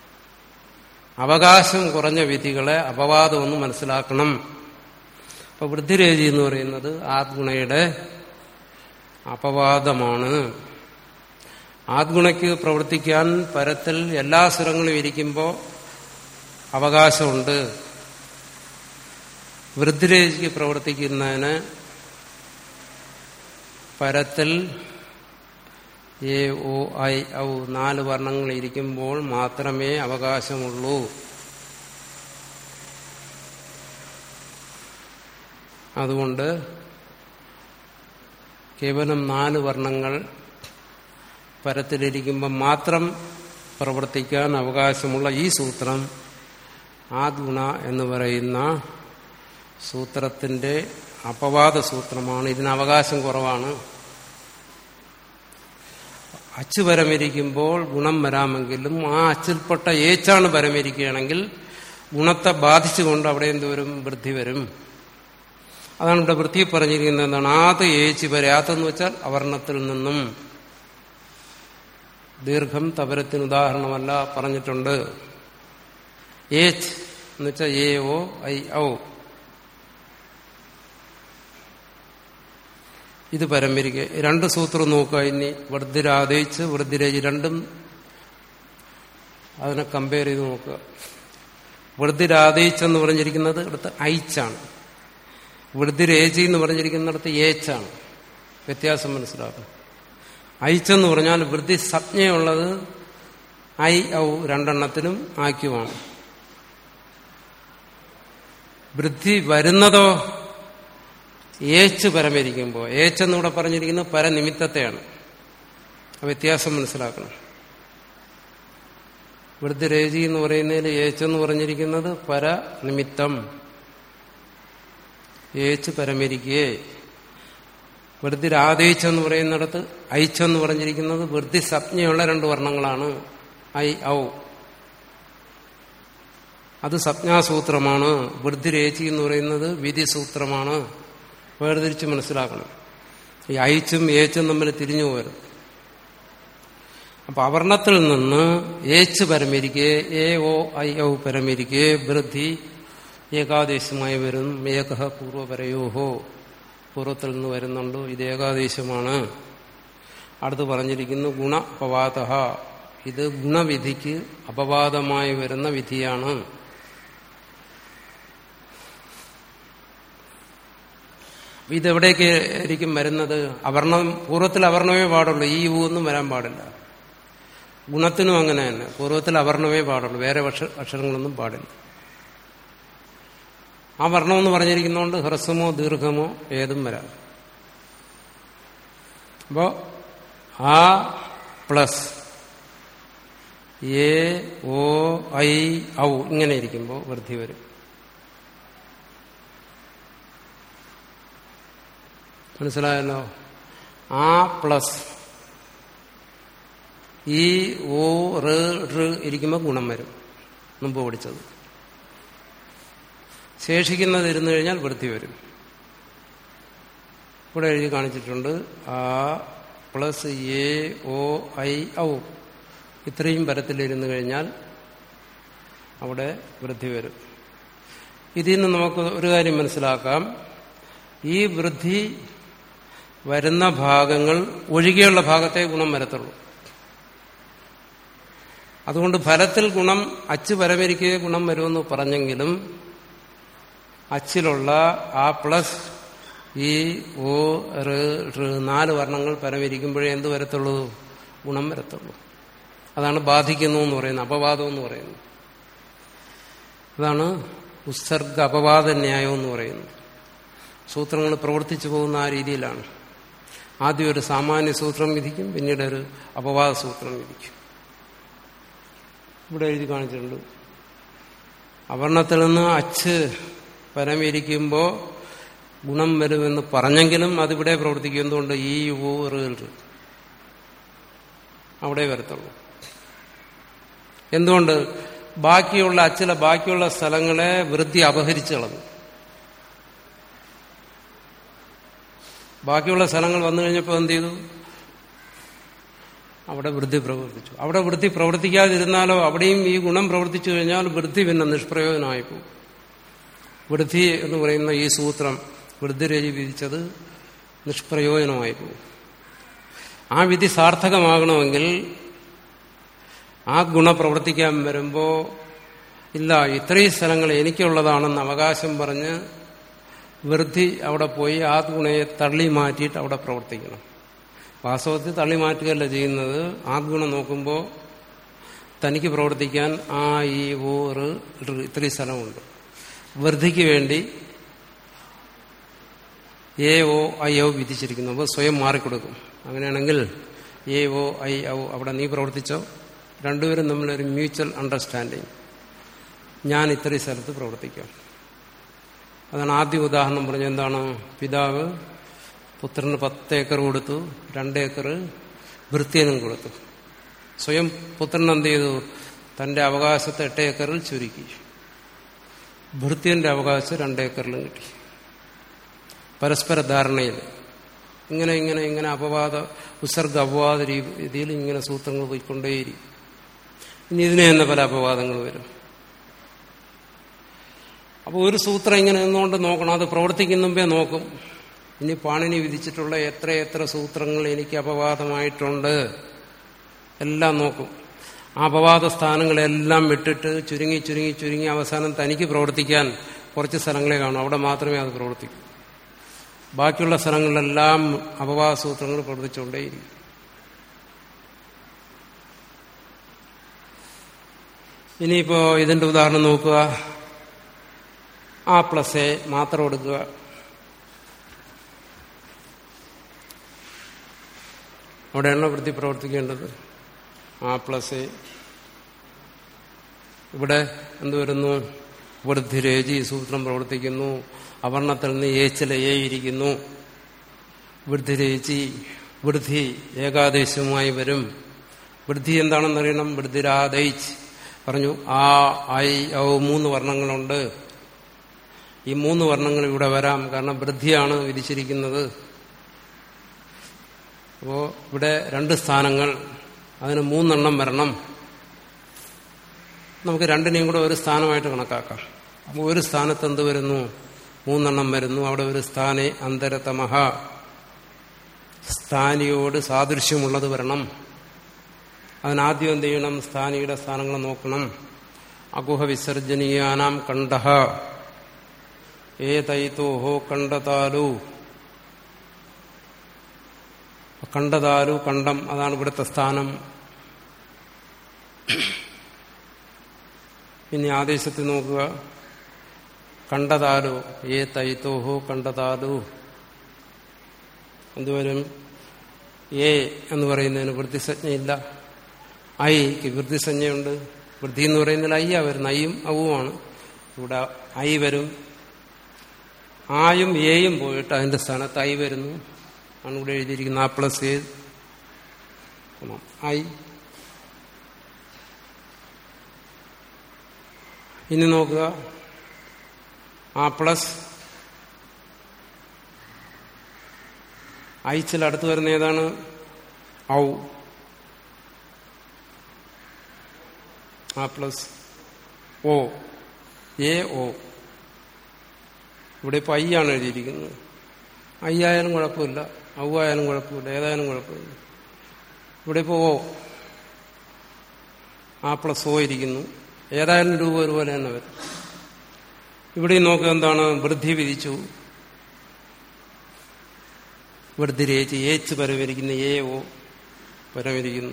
അവകാശം കുറഞ്ഞ വിധികളെ അപവാദമെന്ന് മനസ്സിലാക്കണം അപ്പൊ വൃദ്ധിരേചി എന്ന് പറയുന്നത് ആത്ഗുണയുടെ അപവാദമാണ് ആത്ഗുണയ്ക്ക് പ്രവർത്തിക്കാൻ പരത്തിൽ എല്ലാ സ്വരങ്ങളും ഇരിക്കുമ്പോൾ അവകാശമുണ്ട് വൃദ്ധിരേചിക്ക് പ്രവർത്തിക്കുന്നതിന് പരത്തിൽ എ ഒ ഐ ഔ നാല് വർണ്ണങ്ങൾ ഇരിക്കുമ്പോൾ മാത്രമേ അവകാശമുള്ളൂ അതുകൊണ്ട് കേവലം നാല് വർണ്ണങ്ങൾ പരത്തിലിരിക്കുമ്പോൾ മാത്രം പ്രവർത്തിക്കാൻ അവകാശമുള്ള ഈ സൂത്രം ആദ്ഗുണ എന്ന് പറയുന്ന സൂത്രത്തിന്റെ അപവാദ സൂത്രമാണ് ഇതിന് അവകാശം കുറവാണ് അച്ച് പരമിരിക്കുമ്പോൾ ഗുണം വരാമെങ്കിലും ആ അച്ചിൽപ്പെട്ട ഏച്ചാണ് പരമിരിക്കുകയാണെങ്കിൽ ഗുണത്തെ ബാധിച്ചുകൊണ്ട് അവിടെ എന്തോരും വൃദ്ധി വരും അതാണ് ഇവിടെ വൃത്തി പറഞ്ഞിരിക്കുന്നത് എന്താണ് ആത് ഏച്ചി വരാത്തെന്ന് വെച്ചാൽ അവർണത്തിൽ നിന്നും ദീർഘം തപരത്തിന് ഉദാഹരണമല്ല പറഞ്ഞിട്ടുണ്ട് ഏച്ച് എന്ന് വെച്ചാൽ എ ഓ ഐ ഔ ഇത് പരമ്പരിക രണ്ട് സൂത്രം നോക്കുക ഇനി വൃദ്ധിരാദേശിച്ച് വൃദ്ധിരേജ് രണ്ടും അതിനെ കമ്പയർ ചെയ്ത് നോക്കുക വൃദ്ധിരാദേശെന്ന് പറഞ്ഞിരിക്കുന്നത് അടുത്ത് ഐച്ചാണ് വൃദ്ധിരേജി എന്ന് പറഞ്ഞിരിക്കുന്നിടത്ത് ഏച്ചാണ് വ്യത്യാസം മനസ്സിലാക്കും ഐച്ചെന്ന് പറഞ്ഞാൽ വൃദ്ധി സംജ്ഞയുള്ളത് ഐ ഔ രണ്ടെണ്ണത്തിനും ആക്യുമാണ് വൃദ്ധി വരുന്നതോ ഏച്ച് പരമിരിക്കുമ്പോൾ ഏച്ചെന്നിവിടെ പറഞ്ഞിരിക്കുന്നത് പരനിമിത്തത്തെയാണ് ആ വ്യത്യാസം മനസ്സിലാക്കണം വൃദ്ധിരേജി എന്ന് പറയുന്നതിൽ ഏച്ചെന്ന് പറഞ്ഞിരിക്കുന്നത് പരനിമിത്തം ഏച്ച് പരമിരിക്കേ വൃദ്ധിരാദേശെന്ന് പറയുന്നിടത്ത് ഐച്ചെന്ന് പറഞ്ഞിരിക്കുന്നത് വൃദ്ധി സംജ്ഞയുള്ള രണ്ട് വർണ്ണങ്ങളാണ് ഐ ഔ അത് സംജ്ഞാസൂത്രമാണ് വൃദ്ധിരേച്ചി എന്ന് പറയുന്നത് വിധിസൂത്രമാണ് വേർതിരിച്ച് മനസ്സിലാക്കണം ഈ ഐച്ചും ഏച്ചും തമ്മിൽ തിരിഞ്ഞു പോകരുത് അപ്പൊ അവർണത്തിൽ നിന്ന് ഏച്ച് പരമിരിക്കെ എ ഓ ഐ ഔ പരമിരിക്കെ വൃദ്ധി ഏകാദേശമായി വരും ഏകഹ പൂർവപരയോഹോ പൂർവ്വത്തിൽ നിന്ന് വരുന്നുണ്ട് ഇത് ഏകാദേശമാണ് അടുത്ത് പറഞ്ഞിരിക്കുന്നു ഗുണ അപവാദ ഇത് ഗുണവിധിക്ക് അപവാദമായി വരുന്ന വിധിയാണ് ഇതെവിടേക്ക് ആയിരിക്കും വരുന്നത് അവർണം പൂർവ്വത്തിൽ അവർണമേ പാടുള്ളൂ ഈ ഊ ഒന്നും വരാൻ പാടില്ല ഗുണത്തിനും അങ്ങനെ തന്നെ പൂർവ്വത്തിൽ അവർണമേ പാടുള്ളൂ വേറെ അക്ഷരങ്ങളൊന്നും പാടില്ല ആ വർണ്ണം എന്ന് പറഞ്ഞിരിക്കുന്നതുകൊണ്ട് ഹ്രസ്വമോ ദീർഘമോ ഏതും വരാം അപ്പോ ആ പ്ലസ് എ ഓ ഐ ഔ ഇങ്ങനെ ഇരിക്കുമ്പോൾ വൃദ്ധി വരും മനസ്സിലായല്ലോ ആ പ്ലസ് ഈ ഓ റ് ഇരിക്കുമ്പോൾ ഗുണം വരും മുമ്പ് പഠിച്ചത് ശേഷിക്കുന്നത് ഇരുന്നു കഴിഞ്ഞാൽ വൃത്തി വരും ഇവിടെ എഴുതി കാണിച്ചിട്ടുണ്ട് ആ പ്ലസ് എ ഒ ഐ ഔ ഇത്രയും പരത്തിലിരുന്നു കഴിഞ്ഞാൽ അവിടെ വൃദ്ധി വരും ഇതിൽ നിന്ന് നമുക്ക് ഒരു കാര്യം മനസ്സിലാക്കാം ഈ വൃദ്ധി വരുന്ന ഭാഗങ്ങൾ ഒഴികെയുള്ള ഭാഗത്തെ ഗുണം വരത്തുള്ളൂ അതുകൊണ്ട് ഫലത്തിൽ ഗുണം അച്ച് പരമരിക്കുക ഗുണം വരുമെന്ന് പറഞ്ഞെങ്കിലും അച്ചിലുള്ള ആ പ്ലസ് ഈ ഓ റ് നാല് വർണ്ണങ്ങൾ പരമിരിക്കുമ്പോഴേ എന്ത് വരത്തുള്ളൂ ഗുണം വരത്തുള്ളൂ അതാണ് ബാധിക്കുന്നു എന്ന് പറയുന്നത് അപവാദം എന്ന് പറയുന്നത് അതാണ് ഉത്സർഗ അപവാദ ന്യായം എന്ന് പറയുന്നത് സൂത്രങ്ങൾ പ്രവർത്തിച്ചു പോകുന്ന ആ രീതിയിലാണ് ആദ്യം ഒരു സാമാന്യ സൂത്രം വിധിക്കും പിന്നീട് ഒരു അപവാദ സൂത്രം വിധിക്കും ഇവിടെ എഴുതി കാണിച്ചിട്ടുണ്ട് അവർണത്തിൽ നിന്ന് അച്ച് പരമിരിക്കുമ്പോൾ ഗുണം വരുമെന്ന് പറഞ്ഞെങ്കിലും അതിവിടെ പ്രവർത്തിക്കും എന്തുകൊണ്ട് ഈ ഊറ് അവിടെ വരത്തുള്ളൂ എന്തുകൊണ്ട് ബാക്കിയുള്ള അച്ചിലെ ബാക്കിയുള്ള സ്ഥലങ്ങളെ വൃദ്ധി അപഹരിച്ചു കളഞ്ഞു ബാക്കിയുള്ള സ്ഥലങ്ങൾ വന്നു കഴിഞ്ഞപ്പോൾ എന്ത് ചെയ്തു അവിടെ വൃദ്ധി പ്രവർത്തിച്ചു അവിടെ വൃദ്ധി പ്രവർത്തിക്കാതിരുന്നാലോ അവിടെയും ഈ ഗുണം പ്രവർത്തിച്ചു കഴിഞ്ഞാൽ വൃദ്ധി പിന്നെ നിഷ്പ്രയോജനമായി പോകും വൃദ്ധി എന്ന് പറയുന്ന ഈ സൂത്രം വൃദ്ധിരചി വിധിച്ചത് നിഷ്പ്രയോജനമായി പോകും ആ വിധി സാർത്ഥകമാകണമെങ്കിൽ ആ ഗുണം പ്രവർത്തിക്കാൻ വരുമ്പോൾ ഇല്ല ഇത്രയും സ്ഥലങ്ങൾ എനിക്കുള്ളതാണെന്ന് അവകാശം പറഞ്ഞ് വൃദ്ധി അവിടെ പോയി ആ ഗുണയെ തള്ളി മാറ്റിയിട്ട് അവിടെ പ്രവർത്തിക്കണം വാസ്തവത്തിൽ തള്ളി മാറ്റുകയല്ല ചെയ്യുന്നത് ആ ഗുണം നോക്കുമ്പോൾ തനിക്ക് പ്രവർത്തിക്കാൻ ആ ഈ ഊറ് ഇത്രയും സ്ഥലമുണ്ട് വൃദ്ധിക്ക് വേണ്ടി എ ഒ ഐ ഔ വിധിച്ചിരിക്കുന്നു അപ്പോൾ സ്വയം മാറിക്കൊടുക്കും അങ്ങനെയാണെങ്കിൽ എ ഒ ഐ ഔ അവിടെ നീ പ്രവർത്തിച്ചോ രണ്ടുപേരും തമ്മിലൊരു മ്യൂച്വൽ അണ്ടർസ്റ്റാൻഡിങ് ഞാൻ ഇത്രയും സ്ഥലത്ത് പ്രവർത്തിക്കാം അതാണ് ആദ്യ ഉദാഹരണം പറഞ്ഞ എന്താണ് പിതാവ് പുത്രന് പത്ത് ഏക്കർ കൊടുത്തു രണ്ട് ഏക്കർ വൃത്യനും കൊടുത്തു സ്വയം പുത്രൻ എന്ത് ചെയ്തു തന്റെ അവകാശത്തെ എട്ട് ഏക്കറിൽ ചുരുക്കി ഭൃത്യന്റെ അവകാശം രണ്ട് ഏക്കറിലും കിട്ടി പരസ്പര ധാരണയിൽ ഇങ്ങനെ ഇങ്ങനെ ഇങ്ങനെ അപവാദ ഉസർഗ അപവാദ രീതിയിൽ ഇങ്ങനെ സൂത്രങ്ങൾ പോയിക്കൊണ്ടേയിരിക്കും ഇനി ഇതിന് തന്നെ പല അപവാദങ്ങൾ വരും അപ്പോൾ ഒരു സൂത്രം ഇങ്ങനെ നിന്നുകൊണ്ട് നോക്കണം അത് പ്രവർത്തിക്കുന്ന മുമ്പേ നോക്കും ഇനി പാണിനി വിധിച്ചിട്ടുള്ള എത്ര എത്ര സൂത്രങ്ങൾ എനിക്ക് അപവാദമായിട്ടുണ്ട് എല്ലാം നോക്കും ആ അപവാദ സ്ഥാനങ്ങളെല്ലാം വിട്ടിട്ട് ചുരുങ്ങി ചുരുങ്ങി ചുരുങ്ങി അവസാനം തനിക്ക് പ്രവർത്തിക്കാൻ കുറച്ച് സ്ഥലങ്ങളെ കാണും അവിടെ മാത്രമേ അത് പ്രവർത്തിക്കൂ ബാക്കിയുള്ള സ്ഥലങ്ങളിലെല്ലാം അപവാദ സൂത്രങ്ങൾ പ്രവർത്തിച്ചുകൊണ്ടേയിരിക്കും ഇനിയിപ്പോ ഇതിന്റെ ഉദാഹരണം നോക്കുക ആ പ്ലസ് എ മാത്രം എടുക്കുക അവിടെയാണോ വൃത്തി പ്രവർത്തിക്കേണ്ടത് ആ പ്ലസ് എ ഇവിടെ എന്ത് വരുന്നു വൃദ്ധിരേജി സൂത്രം പ്രവർത്തിക്കുന്നു അവർണത്തിൽ നിന്ന് ഏച്ചില ഏ ഇരിക്കുന്നു വൃദ്ധിരേചി വൃദ്ധി ഏകാദേശവുമായി വരും വൃദ്ധി എന്താണെന്നറിയണം വൃദ്ധിരാദൈച്ച് പറഞ്ഞു ആ ഐ ഔ മൂന്ന് വർണ്ണങ്ങളുണ്ട് ഈ മൂന്ന് വർണ്ണങ്ങൾ ഇവിടെ വരാം കാരണം വൃദ്ധിയാണ് വിധിച്ചിരിക്കുന്നത് അപ്പോൾ ഇവിടെ രണ്ട് സ്ഥാനങ്ങൾ അതിന് മൂന്നെണ്ണം വരണം നമുക്ക് രണ്ടിനെയും കൂടെ ഒരു സ്ഥാനമായിട്ട് കണക്കാക്കാം അപ്പോൾ ഒരു സ്ഥാനത്ത് എന്ത് വരുന്നു മൂന്നെണ്ണം വരുന്നു അവിടെ ഒരു സ്ഥാനെ അന്തരതമഹ സ്ഥാനിയോട് സാദൃശ്യമുള്ളത് വരണം അതിനാദ്യം എന്ത് ചെയ്യണം സ്ഥാനിയുടെ സ്ഥാനങ്ങൾ നോക്കണം അകുഹ വിസർജനീയാനാം കണ്ഠ ഏതൈതോഹോ കണ്ടതാലു കണ്ടതാലു കണ്ടം അതാണ് ഇവിടുത്തെ സ്ഥാനം ഇനി ആദേശത്തിൽ നോക്കുക കണ്ടതാലു ഏ തൈത്തോഹോ കണ്ടതാലു എന്തുവരും എ എന്ന് പറയുന്നതിന് വൃത്തിസഞ്ജയില്ല ഐക്ക് വൃത്തിസഞ്ജയുണ്ട് വൃത്തി എന്ന് പറയുന്നതിൽ അയ്യ വരുന്ന ഐയും ഔവുമാണ് ഇവിടെ ഐ വരും ആയും എയും പോയിട്ട് അതിന്റെ സ്ഥാനത്ത് ഐ വരുന്നു ആണ് ഇവിടെ എഴുതിയിരിക്കുന്ന ആ പ്ലസ് എ ഐ ഇനി നോക്കുക ആ പ്ലസ് ഐച്ചിൽ അടുത്ത് വരുന്ന ഏതാണ് ഔ ആ പ്ലസ് ഓ എ ഓ ഇവിടെ ഇപ്പോൾ ഐ ആണ് എഴുതിയിരിക്കുന്നത് ഐ ആയാലും കുഴപ്പമില്ല ഔ ആയാലും കുഴപ്പമില്ല ഏതായാലും കുഴപ്പമില്ല ഇവിടെ ഇപ്പോൾ ഓ ആ പ്ലസ് ഓ ഇരിക്കുന്നു ഏതായാലും രൂപ ഒരുപോലെ തന്നെ വരും ഇവിടെ നോക്കുക എന്താണ് വൃദ്ധി വിധിച്ചു വൃദ്ധി രേച്ച് ഏച്ച് പരമിരിക്കുന്ന എ ഓ പരമിരിക്കുന്നു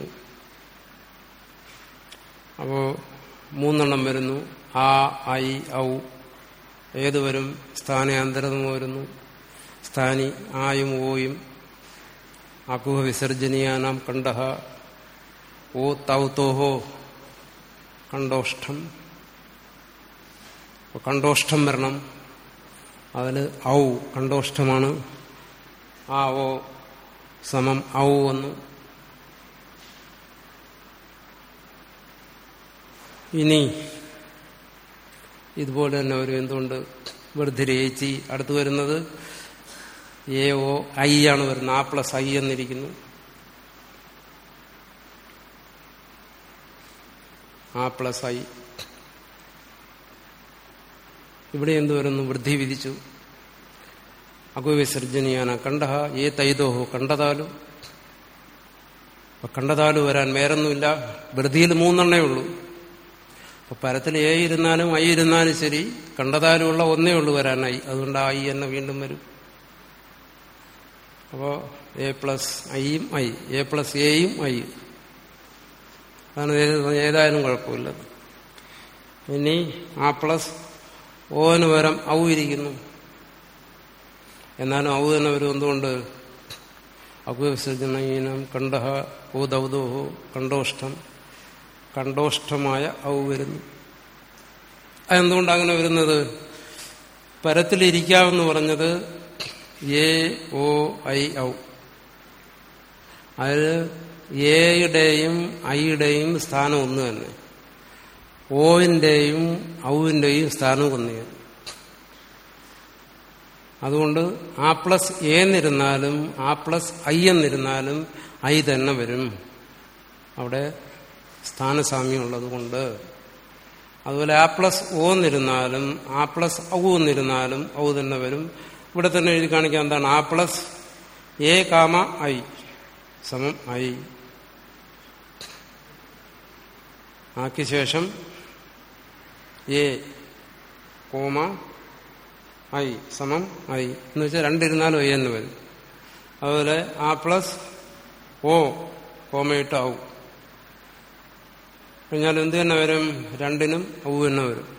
അപ്പോ മൂന്നെണ്ണം വരുന്നു ആ ഐ ഔ ഏത് വരും സ്ഥാനാന്തരം വരുന്നു സ്ഥാനി ആയും ഓയും അകുഹ വിസർജനീയാനാം കണ്ഠ ഓ തൗ തോഹോ കണ്ടോഷ്ടം കണ്ടോഷ്ടം വരണം അതിൽ ഔ കണ്ടോഷ്ടമാണ് ആ ഓ സമം ഔ വന്നു ഇനി ഇതുപോലെ തന്നെ ഒരു എന്തുകൊണ്ട് വെറുതെ രേച്ചി അടുത്ത് വരുന്നത് എ ഒ ഐ ആണ് വരുന്നത് ആ പ്ലസ് ഐ എന്നിരിക്കുന്നു ആ പ്ലസ് ഐ ഇവിടെ എന്ത് വരുന്നു വൃദ്ധി വിധിച്ചു അകുവിസർജനീയാന കണ്ട ഏ തൈതോഹോ കണ്ടതാലും അപ്പൊ കണ്ടതാലും വരാൻ വേറൊന്നുമില്ല വൃദ്ധിയിൽ മൂന്നെണ്ണേ ഉള്ളൂ അപ്പൊ പരത്തിൽ എ ഇരുന്നാലും ഐ ഇരുന്നാലും ശരി കണ്ടതാലുമുള്ള ഒന്നേ ഉള്ളൂ വരാനായി അതുകൊണ്ട് ഐ എന്നെ വീണ്ടും വരും അപ്പോ എ പ്ലസ് ഐയും ഐ എ പ്ലസ് എയും ഐ അതാണ് ഏതായാലും കുഴപ്പമില്ല ഇനി ആ പ്ലസ് ഓന് പകരം ഔ ഇരിക്കുന്നു എന്നാലും ഔ തന്നെ വരും എന്തുകൊണ്ട് അകുവിസർജനീനം കണ്ഠ ഓ ദൗദോഹോ കണ്ഠോഷ്ടം കണ്ഠോഷ്ടമായ ഔ വരുന്നു അതെന്തുകൊണ്ട് അങ്ങനെ വരുന്നത് പരത്തിലിരിക്കാമെന്ന് പറഞ്ഞത് എ ഒ ഐ ഔ അതിൽ എയുടെയും ഐയുടെയും സ്ഥാനം ഒന്ന് തന്നെ ഓവിന്റെയും ഔവിന്റെയും സ്ഥാനം ഒന്നു അതുകൊണ്ട് ആ പ്ലസ് എ എന്നിരുന്നാലും ആ പ്ലസ് ഐ എന്നിരുന്നാലും ഐ തന്നെ വരും അവിടെ സ്ഥാനസാമ്യം ഉള്ളതുകൊണ്ട് അതുപോലെ ആ പ്ലസ് ഒ എന്നിരുന്നാലും ആ പ്ലസ് ഔ എന്നിരുന്നാലും ഔ തന്നെ വരും ഇവിടെ തന്നെ എഴുതി കാണിക്കാൻ എന്താണ് ആ പ്ലസ് എ കാമ ഐ സമം ഐ ആക്കിയ ശേഷം എ കോമ ഐ സമം ഐ എന്ന് വെച്ചാൽ രണ്ടിരുന്നാലും ഐ എന്ന് വരും അതുപോലെ ആ പ്ലസ് ഓ കോമയിട്ട് ആവും കഴിഞ്ഞാൽ എന്ത് തന്നെ വരും രണ്ടിനും ഔ തന്നെ വരും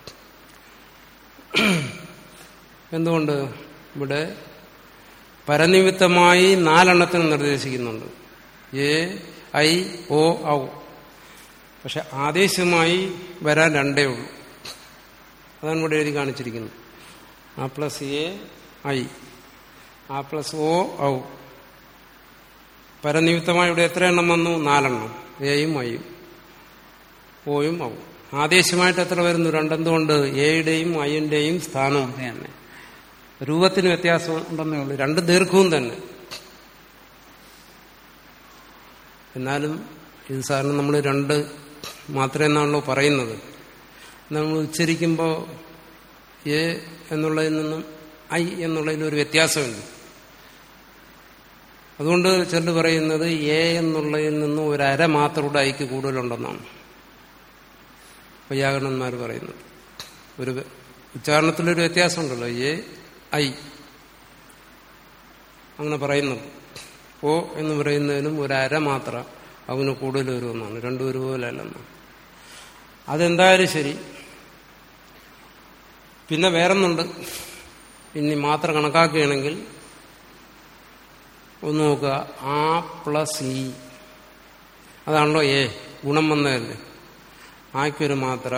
എന്തുകൊണ്ട് ഇവിടെ പരനിമിത്തമായി നാലെണ്ണത്തിന് നിർദ്ദേശിക്കുന്നുണ്ട് എ ഐ ഒ ഔ പക്ഷെ ആദേശമായി വരാൻ രണ്ടേ ഉള്ളൂ അതാണ് ഇവിടെ എഴുതി കാണിച്ചിരിക്കുന്നത് ആ പ്ലസ് എ ഐ ആ പ്ലസ് ഒ ഔ പരനിമിത്തമായി ഇവിടെ എത്ര എണ്ണം വന്നു നാലെണ്ണം എയും ഐയും ഓയും ഔ ആദേശമായിട്ട് എത്ര വരുന്നു രണ്ടെന്തുകൊണ്ട് എയുടെയും ഐയുടെയും സ്ഥാനവും തന്നെ രൂപത്തിന് വ്യത്യാസം ഉണ്ടെന്നേ ഉള്ളൂ രണ്ട് ദീർഘവും തന്നെ എന്നാലും ഇത് സാറിന് നമ്മൾ രണ്ട് മാത്രമേ എന്നാണല്ലോ പറയുന്നത് നമ്മൾ ഉച്ചരിക്കുമ്പോൾ എ എന്നുള്ളതിൽ നിന്നും ഐ എന്നുള്ളതിൽ ഒരു വ്യത്യാസമുണ്ട് അതുകൊണ്ട് ചിലർ പറയുന്നത് എ എന്നുള്ളതിൽ നിന്നും ഒരു അര മാത്രം ഐക്ക് കൂടുതലുണ്ടെന്നാണ് വൈയാകരണന്മാർ പറയുന്നത് ഒരു ഉച്ചാരണത്തിലൊരു വ്യത്യാസമുണ്ടല്ലോ എ ഐ അങ്ങനെ പറയുന്നു ഓ എന്ന് പറയുന്നതിനും ഒരു അര മാത്രം അവന് കൂടുതൽ വരുമെന്നാണ് രണ്ടു ഒരുപോലെ അല്ലെന്നാണ് അതെന്തായാലും ശരി പിന്നെ വേറൊന്നുണ്ട് ഇനി മാത്രം കണക്കാക്കുകയാണെങ്കിൽ ഒന്ന് നോക്കുക ആ പ്ലസ് ഇ അതാണല്ലോ എ ഗുണം വന്നതല്ലേ ആയ്ക്കൊരു മാത്ര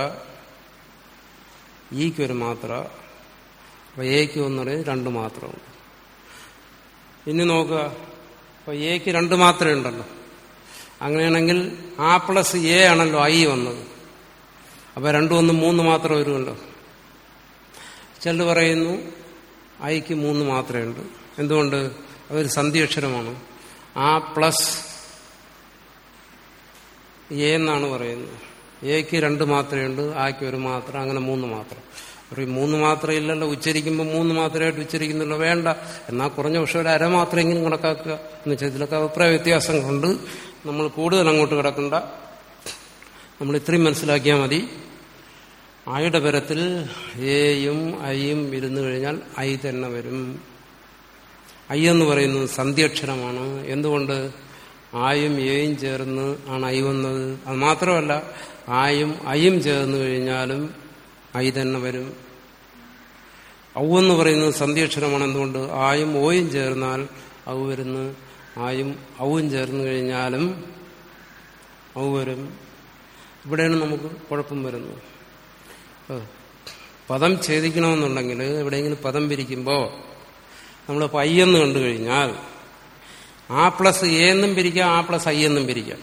ഈക്കൊരു മാത്ര അപ്പൊ എക്ക് ഒന്നുള്ളത് രണ്ട് മാത്രമുണ്ട് ഇനി നോക്കുക അപ്പൊ എക്ക് രണ്ട് മാത്രമേ ഉണ്ടല്ലോ അങ്ങനെയാണെങ്കിൽ ആ പ്ലസ് എ ആണല്ലോ ഐ വന്നത് അപ്പൊ രണ്ടും ഒന്ന് മൂന്ന് മാത്രം വരുമല്ലോ ചിലർ പറയുന്നു ഐക്ക് മൂന്ന് മാത്രമേ ഉണ്ട് എന്തുകൊണ്ട് അതൊരു സന്ധിയക്ഷരമാണ് ആ പ്ലസ് എ എന്നാണ് പറയുന്നത് എക്ക് രണ്ട് മാത്രമേ ഉണ്ട് ആക്ക് ഒരു മാത്രം അങ്ങനെ മൂന്ന് മാത്രം പറയും മൂന്ന് മാത്രം ഇല്ലല്ലോ ഉച്ചരിക്കുമ്പോൾ മൂന്ന് മാത്രമായിട്ട് ഉച്ചരിക്കുന്നില്ല വേണ്ട എന്നാൽ കുറഞ്ഞ പക്ഷേ ഒരു അര മാത്രമെങ്കിലും കണക്കാക്കുക എന്ന് വെച്ചാൽ ഇതിലൊക്കെ അഭിപ്രായ വ്യത്യാസം കൊണ്ട് നമ്മൾ കൂടുതൽ അങ്ങോട്ട് കിടക്കണ്ട നമ്മൾ ഇത്രയും മനസ്സിലാക്കിയാൽ മതി ആയുടെ പരത്തിൽ എയും ഐയും ഇരുന്നു കഴിഞ്ഞാൽ ഐ തന്നെ വരും ഐ എന്ന് പറയുന്നത് സന്ധ്യക്ഷരമാണ് എന്തുകൊണ്ട് ആയും എയും ചേർന്ന് ആണ് ഐ വന്നത് അത് മാത്രമല്ല ആയും ഐയും ചേർന്ന് കഴിഞ്ഞാലും ഐ തന്നെ വരും ഔ എന്ന് പറയുന്നത് സന്ധ്യക്ഷരമാണ് എന്തുകൊണ്ട് ആയും ഓയും ചേർന്നാൽ ഔ വരുന്നു ആയും ഔവും ചേർന്ന് കഴിഞ്ഞാലും ഔ വരും ഇവിടെയാണ് നമുക്ക് കുഴപ്പം വരുന്നത് പദം ഛേദിക്കണമെന്നുണ്ടെങ്കിൽ എവിടെയെങ്കിലും പദം പിരിക്കുമ്പോൾ നമ്മൾ ഐ എന്ന് കണ്ടു കഴിഞ്ഞാൽ ആ പ്ലസ് എ എന്നും പിരിക്കാം ആ പ്ലസ് ഐ എന്നും പിരിക്കാം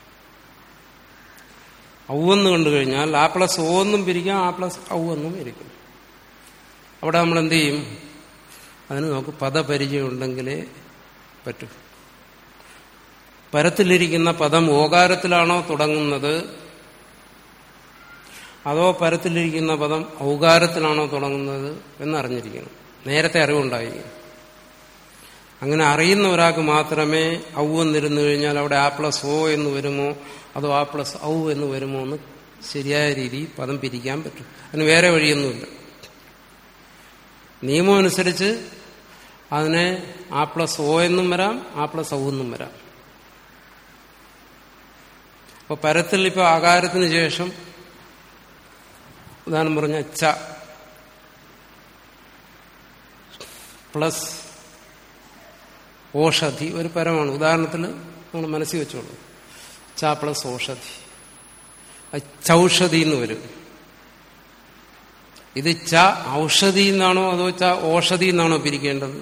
ഔ എന്ന് കണ്ടു കഴിഞ്ഞാൽ ആ പ്ലസ് ഒ എന്നും പിരിക്കാം ആ പ്ലസ് ഔ എന്നും പിരിക്കും അവിടെ നമ്മൾ എന്ത് ചെയ്യും അതിന് നമുക്ക് പദപരിചയം ഉണ്ടെങ്കിലേ പറ്റൂ പരത്തിലിരിക്കുന്ന പദം ഓകാരത്തിലാണോ തുടങ്ങുന്നത് അതോ പരത്തിലിരിക്കുന്ന പദം ഔകാരത്തിലാണോ തുടങ്ങുന്നത് എന്നറിഞ്ഞിരിക്കണം നേരത്തെ അറിവുണ്ടായിരിക്കും അങ്ങനെ അറിയുന്ന ഒരാൾക്ക് മാത്രമേ ഔ എന്നിരുന്നു കഴിഞ്ഞാൽ അവിടെ ആ പ്ലസ് ഓ എന്ന് വരുമോ അതോ ആ പ്ലസ് ഔ എന്ന് വരുമോ എന്ന് ശരിയായ രീതിയിൽ പദം പിരിക്കാൻ പറ്റും അതിന് വേറെ വഴിയൊന്നുമില്ല നിയമം അനുസരിച്ച് അതിനെ ആ പ്ലസ് ഒ എന്നും വരാം ആ പ്ലസ് ഔ എന്നും വരാം അപ്പൊ പരത്തിൽ ഇപ്പൊ ആകാരത്തിന് ശേഷം ഉദാഹരണം പറഞ്ഞ ച പ്ലസ് ഓഷധി ഒരു പരമാണ് ഉദാഹരണത്തിന് നമ്മൾ മനസ്സിൽ വെച്ചോളൂ ച പ്ലസ് ഓഷധി അത് ചൗഷധി എന്ന് വരും ഇത് ച ഔഷധി എന്നാണോ അതോ ച ഓഷധി എന്നാണോ പിരിക്കേണ്ടത്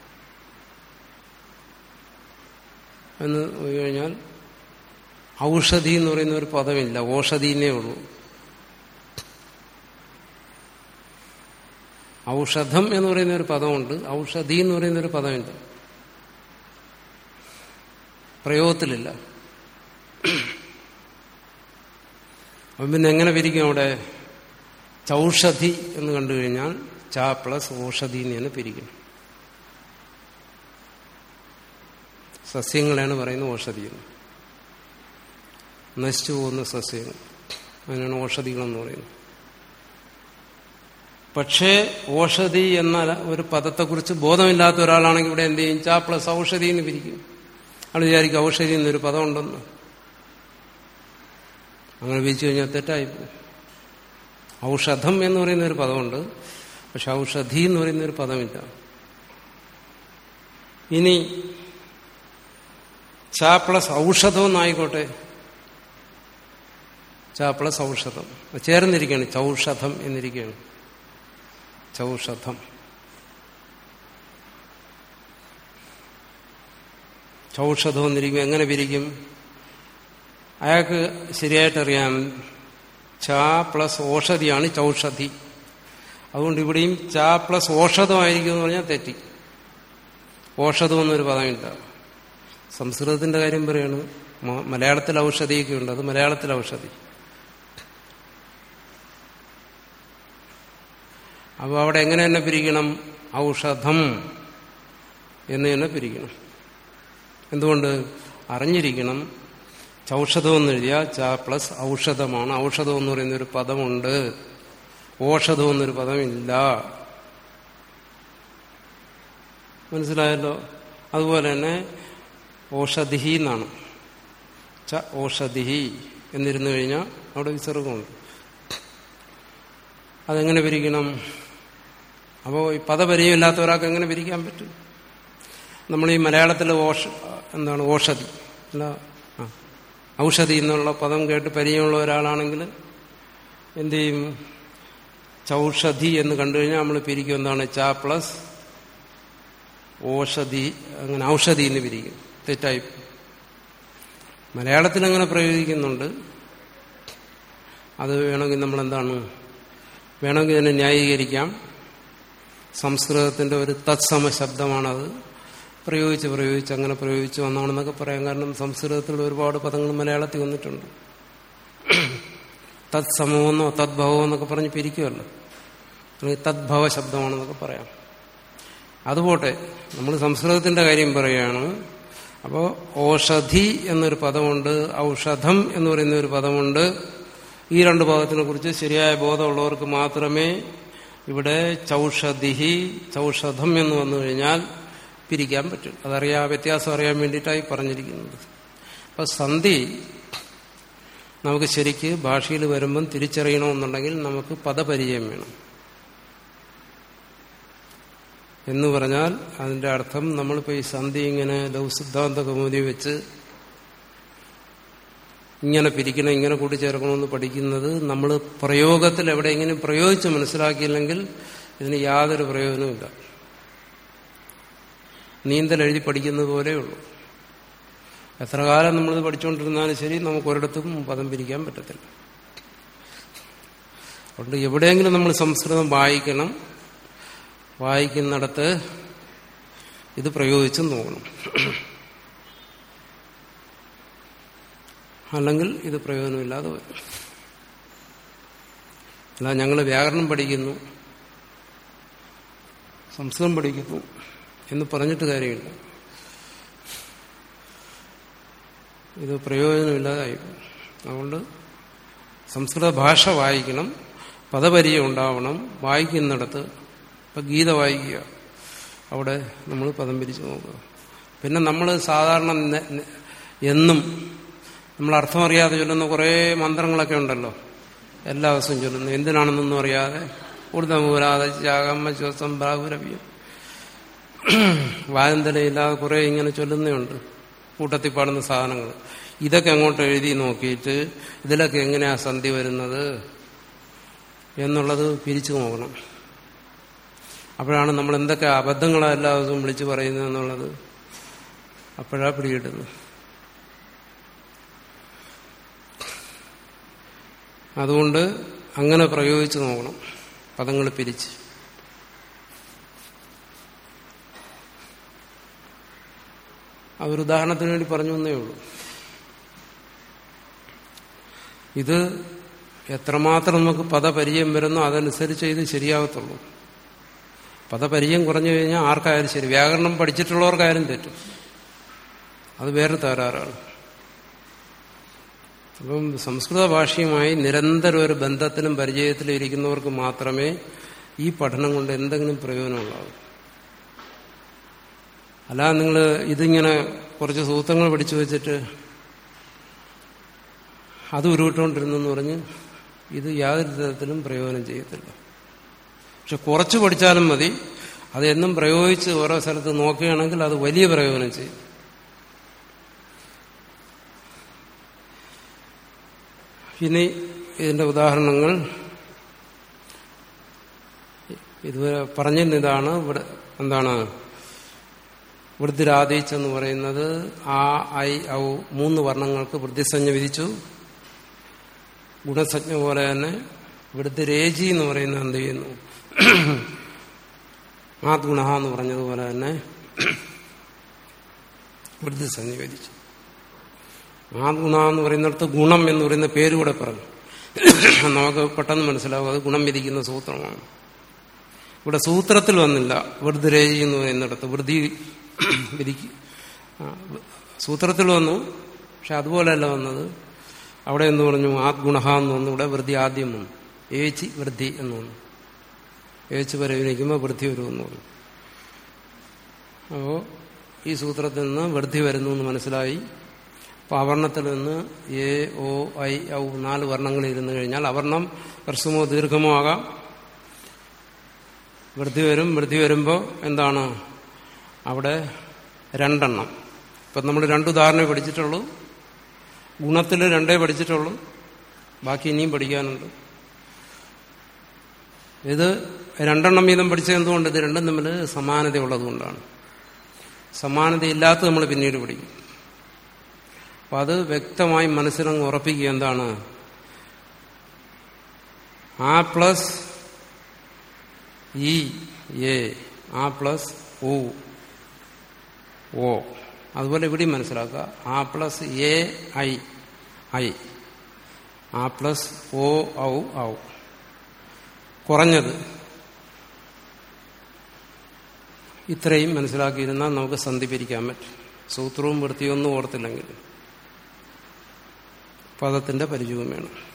എന്ന് കഴിഞ്ഞാൽ ഔഷധി എന്ന് പറയുന്ന ഒരു പദമില്ല ഓഷധീനേ ഉള്ളൂ ഔഷധം എന്ന് പറയുന്ന ഒരു പദമുണ്ട് ഔഷധി എന്ന് പറയുന്ന ഒരു പദമില്ല പ്രയോഗത്തിലില്ല അപ്പം പിന്നെ എങ്ങനെ പിരിക്കും അവിടെ ചൗഷധി എന്ന് കണ്ടു കഴിഞ്ഞാൽ ച പ്ലസ് ഓഷധി എന്ന് പിരിക്കും സസ്യങ്ങളെയാണ് പറയുന്നത് ഓഷധി എന്ന് നശിച്ചു പോകുന്ന സസ്യങ്ങൾ അതിനാണ് ഓഷധികളെന്ന് പറയുന്നത് പക്ഷേ ഓഷധി എന്ന ഒരു പദത്തെക്കുറിച്ച് ബോധമില്ലാത്ത ഒരാളാണെങ്കിൽ ഇവിടെ എന്ത് ചെയ്യും ചാ പ്ലസ് ഔഷധി എന്ന് പിരിക്കും ആൾ വിചാരിക്കും ഔഷധി എന്നൊരു പദമുണ്ടെന്ന് അങ്ങനെ വിരിച്ചു കഴിഞ്ഞാൽ തെറ്റായിപ്പോ ഔഷധം എന്ന് പറയുന്ന ഒരു പദമുണ്ട് പക്ഷെ ഔഷധി എന്ന് പറയുന്ന ഒരു പദമില്ല ഇനി ച പ്ലസ് ഔഷധം എന്നായിക്കോട്ടെ ച പ്ലസ് ഔഷധം ചേർന്നിരിക്കുകയാണ് ചൗഷധം എന്നിരിക്കുകയാണ് ചൗഷധം ചൗഷധം എന്നിരിക്കും എങ്ങനെ പിരിക്കും അയാൾക്ക് ശരിയായിട്ടറിയാം ച പ്ലസ് ഓഷധിയാണ് ചൗഷധി അതുകൊണ്ട് ഇവിടെയും ച പ്ലസ് ഓഷധമായിരിക്കും എന്ന് പറഞ്ഞാൽ തെറ്റി ഓഷധം എന്നൊരു പദമില്ല സംസ്കൃതത്തിന്റെ കാര്യം പറയാണ് മലയാളത്തിൽ ഔഷധിയൊക്കെ ഉണ്ട് അത് മലയാളത്തിൽ ഔഷധി അപ്പോൾ അവിടെ എങ്ങനെ തന്നെ പിരിക്കണം ഔഷധം എന്ന് തന്നെ പിരിക്കണം എന്തുകൊണ്ട് അറിഞ്ഞിരിക്കണം ചൗഷധം എന്ന് എഴുതിയാൽ ച പ്ലസ് ഔഷധമാണ് ഔഷധം എന്ന് പറയുന്ന ഒരു പദമുണ്ട് ഓഷധം എന്നൊരു പദമില്ല മനസ്സിലായല്ലോ അതുപോലെ തന്നെ ഓഷധി എന്നാണ് ച ഓഷധി എന്നിരുന്നു കഴിഞ്ഞാൽ അവിടെ വിസർഗമുണ്ട് അതെങ്ങനെ പിരിക്കണം അപ്പോൾ ഈ പദപരിചയമില്ലാത്ത ഒരാൾക്ക് എങ്ങനെ പിരിക്കാൻ പറ്റും നമ്മൾ ഈ മലയാളത്തിൽ ഓഷ എന്താണ് ഓഷധി അല്ല ആ ഔഷധി എന്നുള്ള പദം കേട്ട് പരിചയമുള്ള ഒരാളാണെങ്കിൽ എന്ത് ചെയ്യും ചൗഷധി എന്ന് കണ്ടു കഴിഞ്ഞാൽ നമ്മൾ പിരിക്കും എന്താണ് ച പ്ലസ് ഓഷധി അങ്ങനെ ഔഷധി എന്ന് പിരിക്കും തെറ്റായി മലയാളത്തിൽ അങ്ങനെ പ്രയോഗിക്കുന്നുണ്ട് അത് വേണമെങ്കിൽ നമ്മൾ എന്താണ് വേണമെങ്കിൽ ഇതിനെ ന്യായീകരിക്കാം സംസ്കൃതത്തിന്റെ ഒരു തത്സമ ശബ്ദമാണത് പ്രയോഗിച്ച് പ്രയോഗിച്ച് അങ്ങനെ പ്രയോഗിച്ച് വന്നാണെന്നൊക്കെ പറയാം കാരണം സംസ്കൃതത്തിൽ ഒരുപാട് പദങ്ങൾ മലയാളത്തിൽ വന്നിട്ടുണ്ട് തത്സമമെന്നോ തദ്ഭവോ എന്നൊക്കെ പറഞ്ഞ് പിരിക്കുമല്ലോ അല്ലെങ്കിൽ തദ്ഭവ ശബ്ദമാണെന്നൊക്കെ പറയാം അതുപോട്ടെ നമ്മൾ സംസ്കൃതത്തിന്റെ കാര്യം പറയുകയാണ് അപ്പോൾ ഓഷധി എന്നൊരു പദമുണ്ട് ഔഷധം എന്ന് പറയുന്ന ഒരു പദമുണ്ട് ഈ രണ്ട് പദത്തിനെ കുറിച്ച് ശരിയായ ബോധമുള്ളവർക്ക് മാത്രമേ ഇവിടെ ചൗഷധിഹി ചൗഷധം എന്ന് വന്നു കഴിഞ്ഞാൽ പിരിക്കാൻ പറ്റും അതറിയാ വ്യത്യാസം അറിയാൻ വേണ്ടിയിട്ടായി പറഞ്ഞിരിക്കുന്നത് അപ്പൊ സന്ധി നമുക്ക് ശരിക്ക് ഭാഷയിൽ വരുമ്പം തിരിച്ചറിയണമെന്നുണ്ടെങ്കിൽ നമുക്ക് പദപരിചയം വേണം എന്ന് പറഞ്ഞാൽ അതിന്റെ അർത്ഥം നമ്മളിപ്പോൾ ഈ സന്ധി ഇങ്ങനെ ലൗസിദ്ധാന്ത കൗമുദി വെച്ച് ഇങ്ങനെ പിരിക്കണം ഇങ്ങനെ കൂട്ടിച്ചേർക്കണമെന്ന് പഠിക്കുന്നത് നമ്മൾ പ്രയോഗത്തിൽ എവിടെയെങ്കിലും പ്രയോഗിച്ച് മനസ്സിലാക്കിയില്ലെങ്കിൽ ഇതിന് യാതൊരു പ്രയോജനവുമില്ല നീന്തൽ എഴുതി പഠിക്കുന്നത് പോലെയുള്ളൂ എത്ര കാലം നമ്മളിത് പഠിച്ചുകൊണ്ടിരുന്നാലും ശരി നമുക്ക് ഒരിടത്തും പദം പിരിക്കാൻ പറ്റത്തില്ല അതുകൊണ്ട് എവിടെയെങ്കിലും നമ്മൾ സംസ്കൃതം വായിക്കണം വായിക്കുന്നിടത്ത് ഇത് പ്രയോഗിച്ചും നോക്കണം അല്ലെങ്കിൽ ഇത് പ്രയോജനമില്ലാതെ വരും അല്ല ഞങ്ങൾ വ്യാകരണം പഠിക്കുന്നു സംസ്കൃതം പഠിക്കുന്നു എന്ന് പറഞ്ഞിട്ട് കാര്യമില്ല ഇത് പ്രയോജനമില്ലാതായി അതുകൊണ്ട് സംസ്കൃത ഭാഷ വായിക്കണം പദപരിചയം ഉണ്ടാവണം വായിക്കുന്നിടത്ത് ഇപ്പം ഗീത വായിക്കുക അവിടെ നമ്മൾ പദം പിരിച്ചു നോക്കുക പിന്നെ നമ്മൾ സാധാരണ എന്നും നമ്മൾ അർത്ഥം അറിയാതെ ചൊല്ലുന്ന കുറേ മന്ത്രങ്ങളൊക്കെ ഉണ്ടല്ലോ എല്ലാ ദിവസവും ചൊല്ലുന്നു എന്തിനാണെന്നൊന്നും അറിയാതെ ഊർദ്ധമൂരാതെ ജാഗമ്മ ശ്വസം ബാഹുരവ്യം വായന്തലയില്ലാതെ കുറെ ഇങ്ങനെ ചൊല്ലുന്നുണ്ട് കൂട്ടത്തിൽ പാടുന്ന സാധനങ്ങൾ ഇതൊക്കെ അങ്ങോട്ട് എഴുതി നോക്കിയിട്ട് ഇതിലൊക്കെ എങ്ങനെയാ സന്ധി വരുന്നത് എന്നുള്ളത് പിരിച്ചു നോക്കണം അപ്പോഴാണ് നമ്മൾ എന്തൊക്കെ അബദ്ധങ്ങളാണ് എല്ലാ ദിവസവും വിളിച്ചു പറയുന്നത് എന്നുള്ളത് അപ്പോഴാ പിടികിട്ടുന്നത് അതുകൊണ്ട് അങ്ങനെ പ്രയോഗിച്ചു നോക്കണം പദങ്ങൾ പിരിച്ച് അതൊരു ഉദാഹരണത്തിന് വേണ്ടി പറഞ്ഞു എന്നേ ഉള്ളൂ ഇത് എത്രമാത്രം നമുക്ക് പദപരിചയം വരുന്നോ അതനുസരിച്ച് ഇത് ശരിയാകത്തുള്ളൂ പദപരിചയം കുറഞ്ഞു കഴിഞ്ഞാൽ ആർക്കായാലും ശരി വ്യാകരണം പഠിച്ചിട്ടുള്ളവർക്കായാലും തെറ്റും അത് വേറെ തകരാറാണ് അപ്പം സംസ്കൃത ഭാഷയുമായി നിരന്തരം ഒരു ബന്ധത്തിലും പരിചയത്തിലും ഇരിക്കുന്നവർക്ക് മാത്രമേ ഈ പഠനം കൊണ്ട് എന്തെങ്കിലും പ്രയോജനമുണ്ടാകൂ അല്ലാതെ നിങ്ങൾ ഇതിങ്ങനെ കുറച്ച് സൂത്രങ്ങൾ പഠിച്ചു വെച്ചിട്ട് അത് ഉരുവിട്ടുകൊണ്ടിരുന്നെന്ന് പറഞ്ഞ് ഇത് യാതൊരു തരത്തിലും പ്രയോജനം ചെയ്യത്തില്ല പക്ഷെ കുറച്ച് പഠിച്ചാലും മതി അത് എന്നും പ്രയോഗിച്ച് ഓരോ സ്ഥലത്ത് നോക്കുകയാണെങ്കിൽ അത് വലിയ പ്രയോജനം ചെയ്യും ഇനി ഇതിന്റെ ഉദാഹരണങ്ങൾ ഇതുവരെ പറഞ്ഞിരുന്നതാണ് ഇവിടെ എന്താണ് വൃദ്ധിരാദേശ് എന്ന് പറയുന്നത് ആ ഐ ഔ മൂന്ന് വർണ്ണങ്ങൾക്ക് വൃദ്ധിസഞ്ജ വിധിച്ചു ഗുണസഞ്ജ പോലെ തന്നെ വൃദ്ധിരേജി എന്ന് പറയുന്നത് എന്ത് ചെയ്യുന്നു ആത്ഗുണ എന്ന് പറഞ്ഞതുപോലെ തന്നെ വൃദ്ധിസഞ്ജ വിധിച്ചു ആത്ഗുണ എന്ന് പറയുന്നിടത്ത് ഗുണം എന്ന് പറയുന്ന പേര് കൂടെ പറഞ്ഞു നമുക്ക് പെട്ടെന്ന് മനസ്സിലാവും അത് ഗുണം വിധിക്കുന്ന സൂത്രമാണ് ഇവിടെ സൂത്രത്തിൽ വന്നില്ല വൃദ്ധിരേജി എന്ന് പറയുന്നിടത്ത് വൃദ്ധി വിധിക്ക് സൂത്രത്തിൽ വന്നു പക്ഷെ അതുപോലെയല്ല വന്നത് അവിടെ എന്ന് പറഞ്ഞു ആത്ഗുണ എന്ന് വന്നു ഇവിടെ വൃദ്ധി ആദ്യം വന്നു ഏച്ചി വൃദ്ധി എന്ന് വന്നു ഏച്ച് പരിഗണിക്കുമ്പോൾ വൃദ്ധി വരുമെന്ന് പറഞ്ഞു അപ്പോൾ ഈ സൂത്രത്തിൽ നിന്ന് വൃദ്ധി വരുന്നു എന്ന് മനസ്സിലായി അപ്പോൾ അവർണത്തിൽ നിന്ന് എ ഒ ഐ ഔ നാല് വർണ്ണങ്ങൾ ഇരുന്ന് കഴിഞ്ഞാൽ അവർണം ഹ്രസ്വമോ ദീർഘമോ ആകാം വൃദ്ധി വരും വൃദ്ധി വരുമ്പോൾ എന്താണ് അവിടെ രണ്ടെണ്ണം ഇപ്പം നമ്മൾ രണ്ട് ഉദാഹരണമേ പഠിച്ചിട്ടുള്ളൂ ഗുണത്തിൽ രണ്ടേ പഠിച്ചിട്ടുള്ളൂ ബാക്കി ഇനിയും പഠിക്കാനുണ്ട് ഇത് രണ്ടെണ്ണം വീതം പഠിച്ചത് എന്തുകൊണ്ട് ഇത് രണ്ടും തമ്മിൽ സമാനതയുള്ളതുകൊണ്ടാണ് സമാനതയില്ലാത്ത നമ്മൾ പിന്നീട് പഠിക്കും അപ്പം അത് വ്യക്തമായി മനസ്സിലങ്ങ് ഉറപ്പിക്കുക എന്താണ് ആ പ്ലസ് ഇ എ ആ പ്ലസ് ഒ ഓ അതുപോലെ ഇവിടെ മനസ്സിലാക്കുക ആ പ്ലസ് എ ഐ ഐ ആ പ്ലസ് ഒ ഔ ഔ കുറഞ്ഞത് ഇത്രയും മനസ്സിലാക്കിയിരുന്നാൽ നമുക്ക് സന്ധി പിരിക്കാൻ പറ്റും സൂത്രവും വൃത്തിയൊന്നും ഓർത്തില്ലെങ്കിൽ പദത്തിന്റെ പരിചയവും വേണം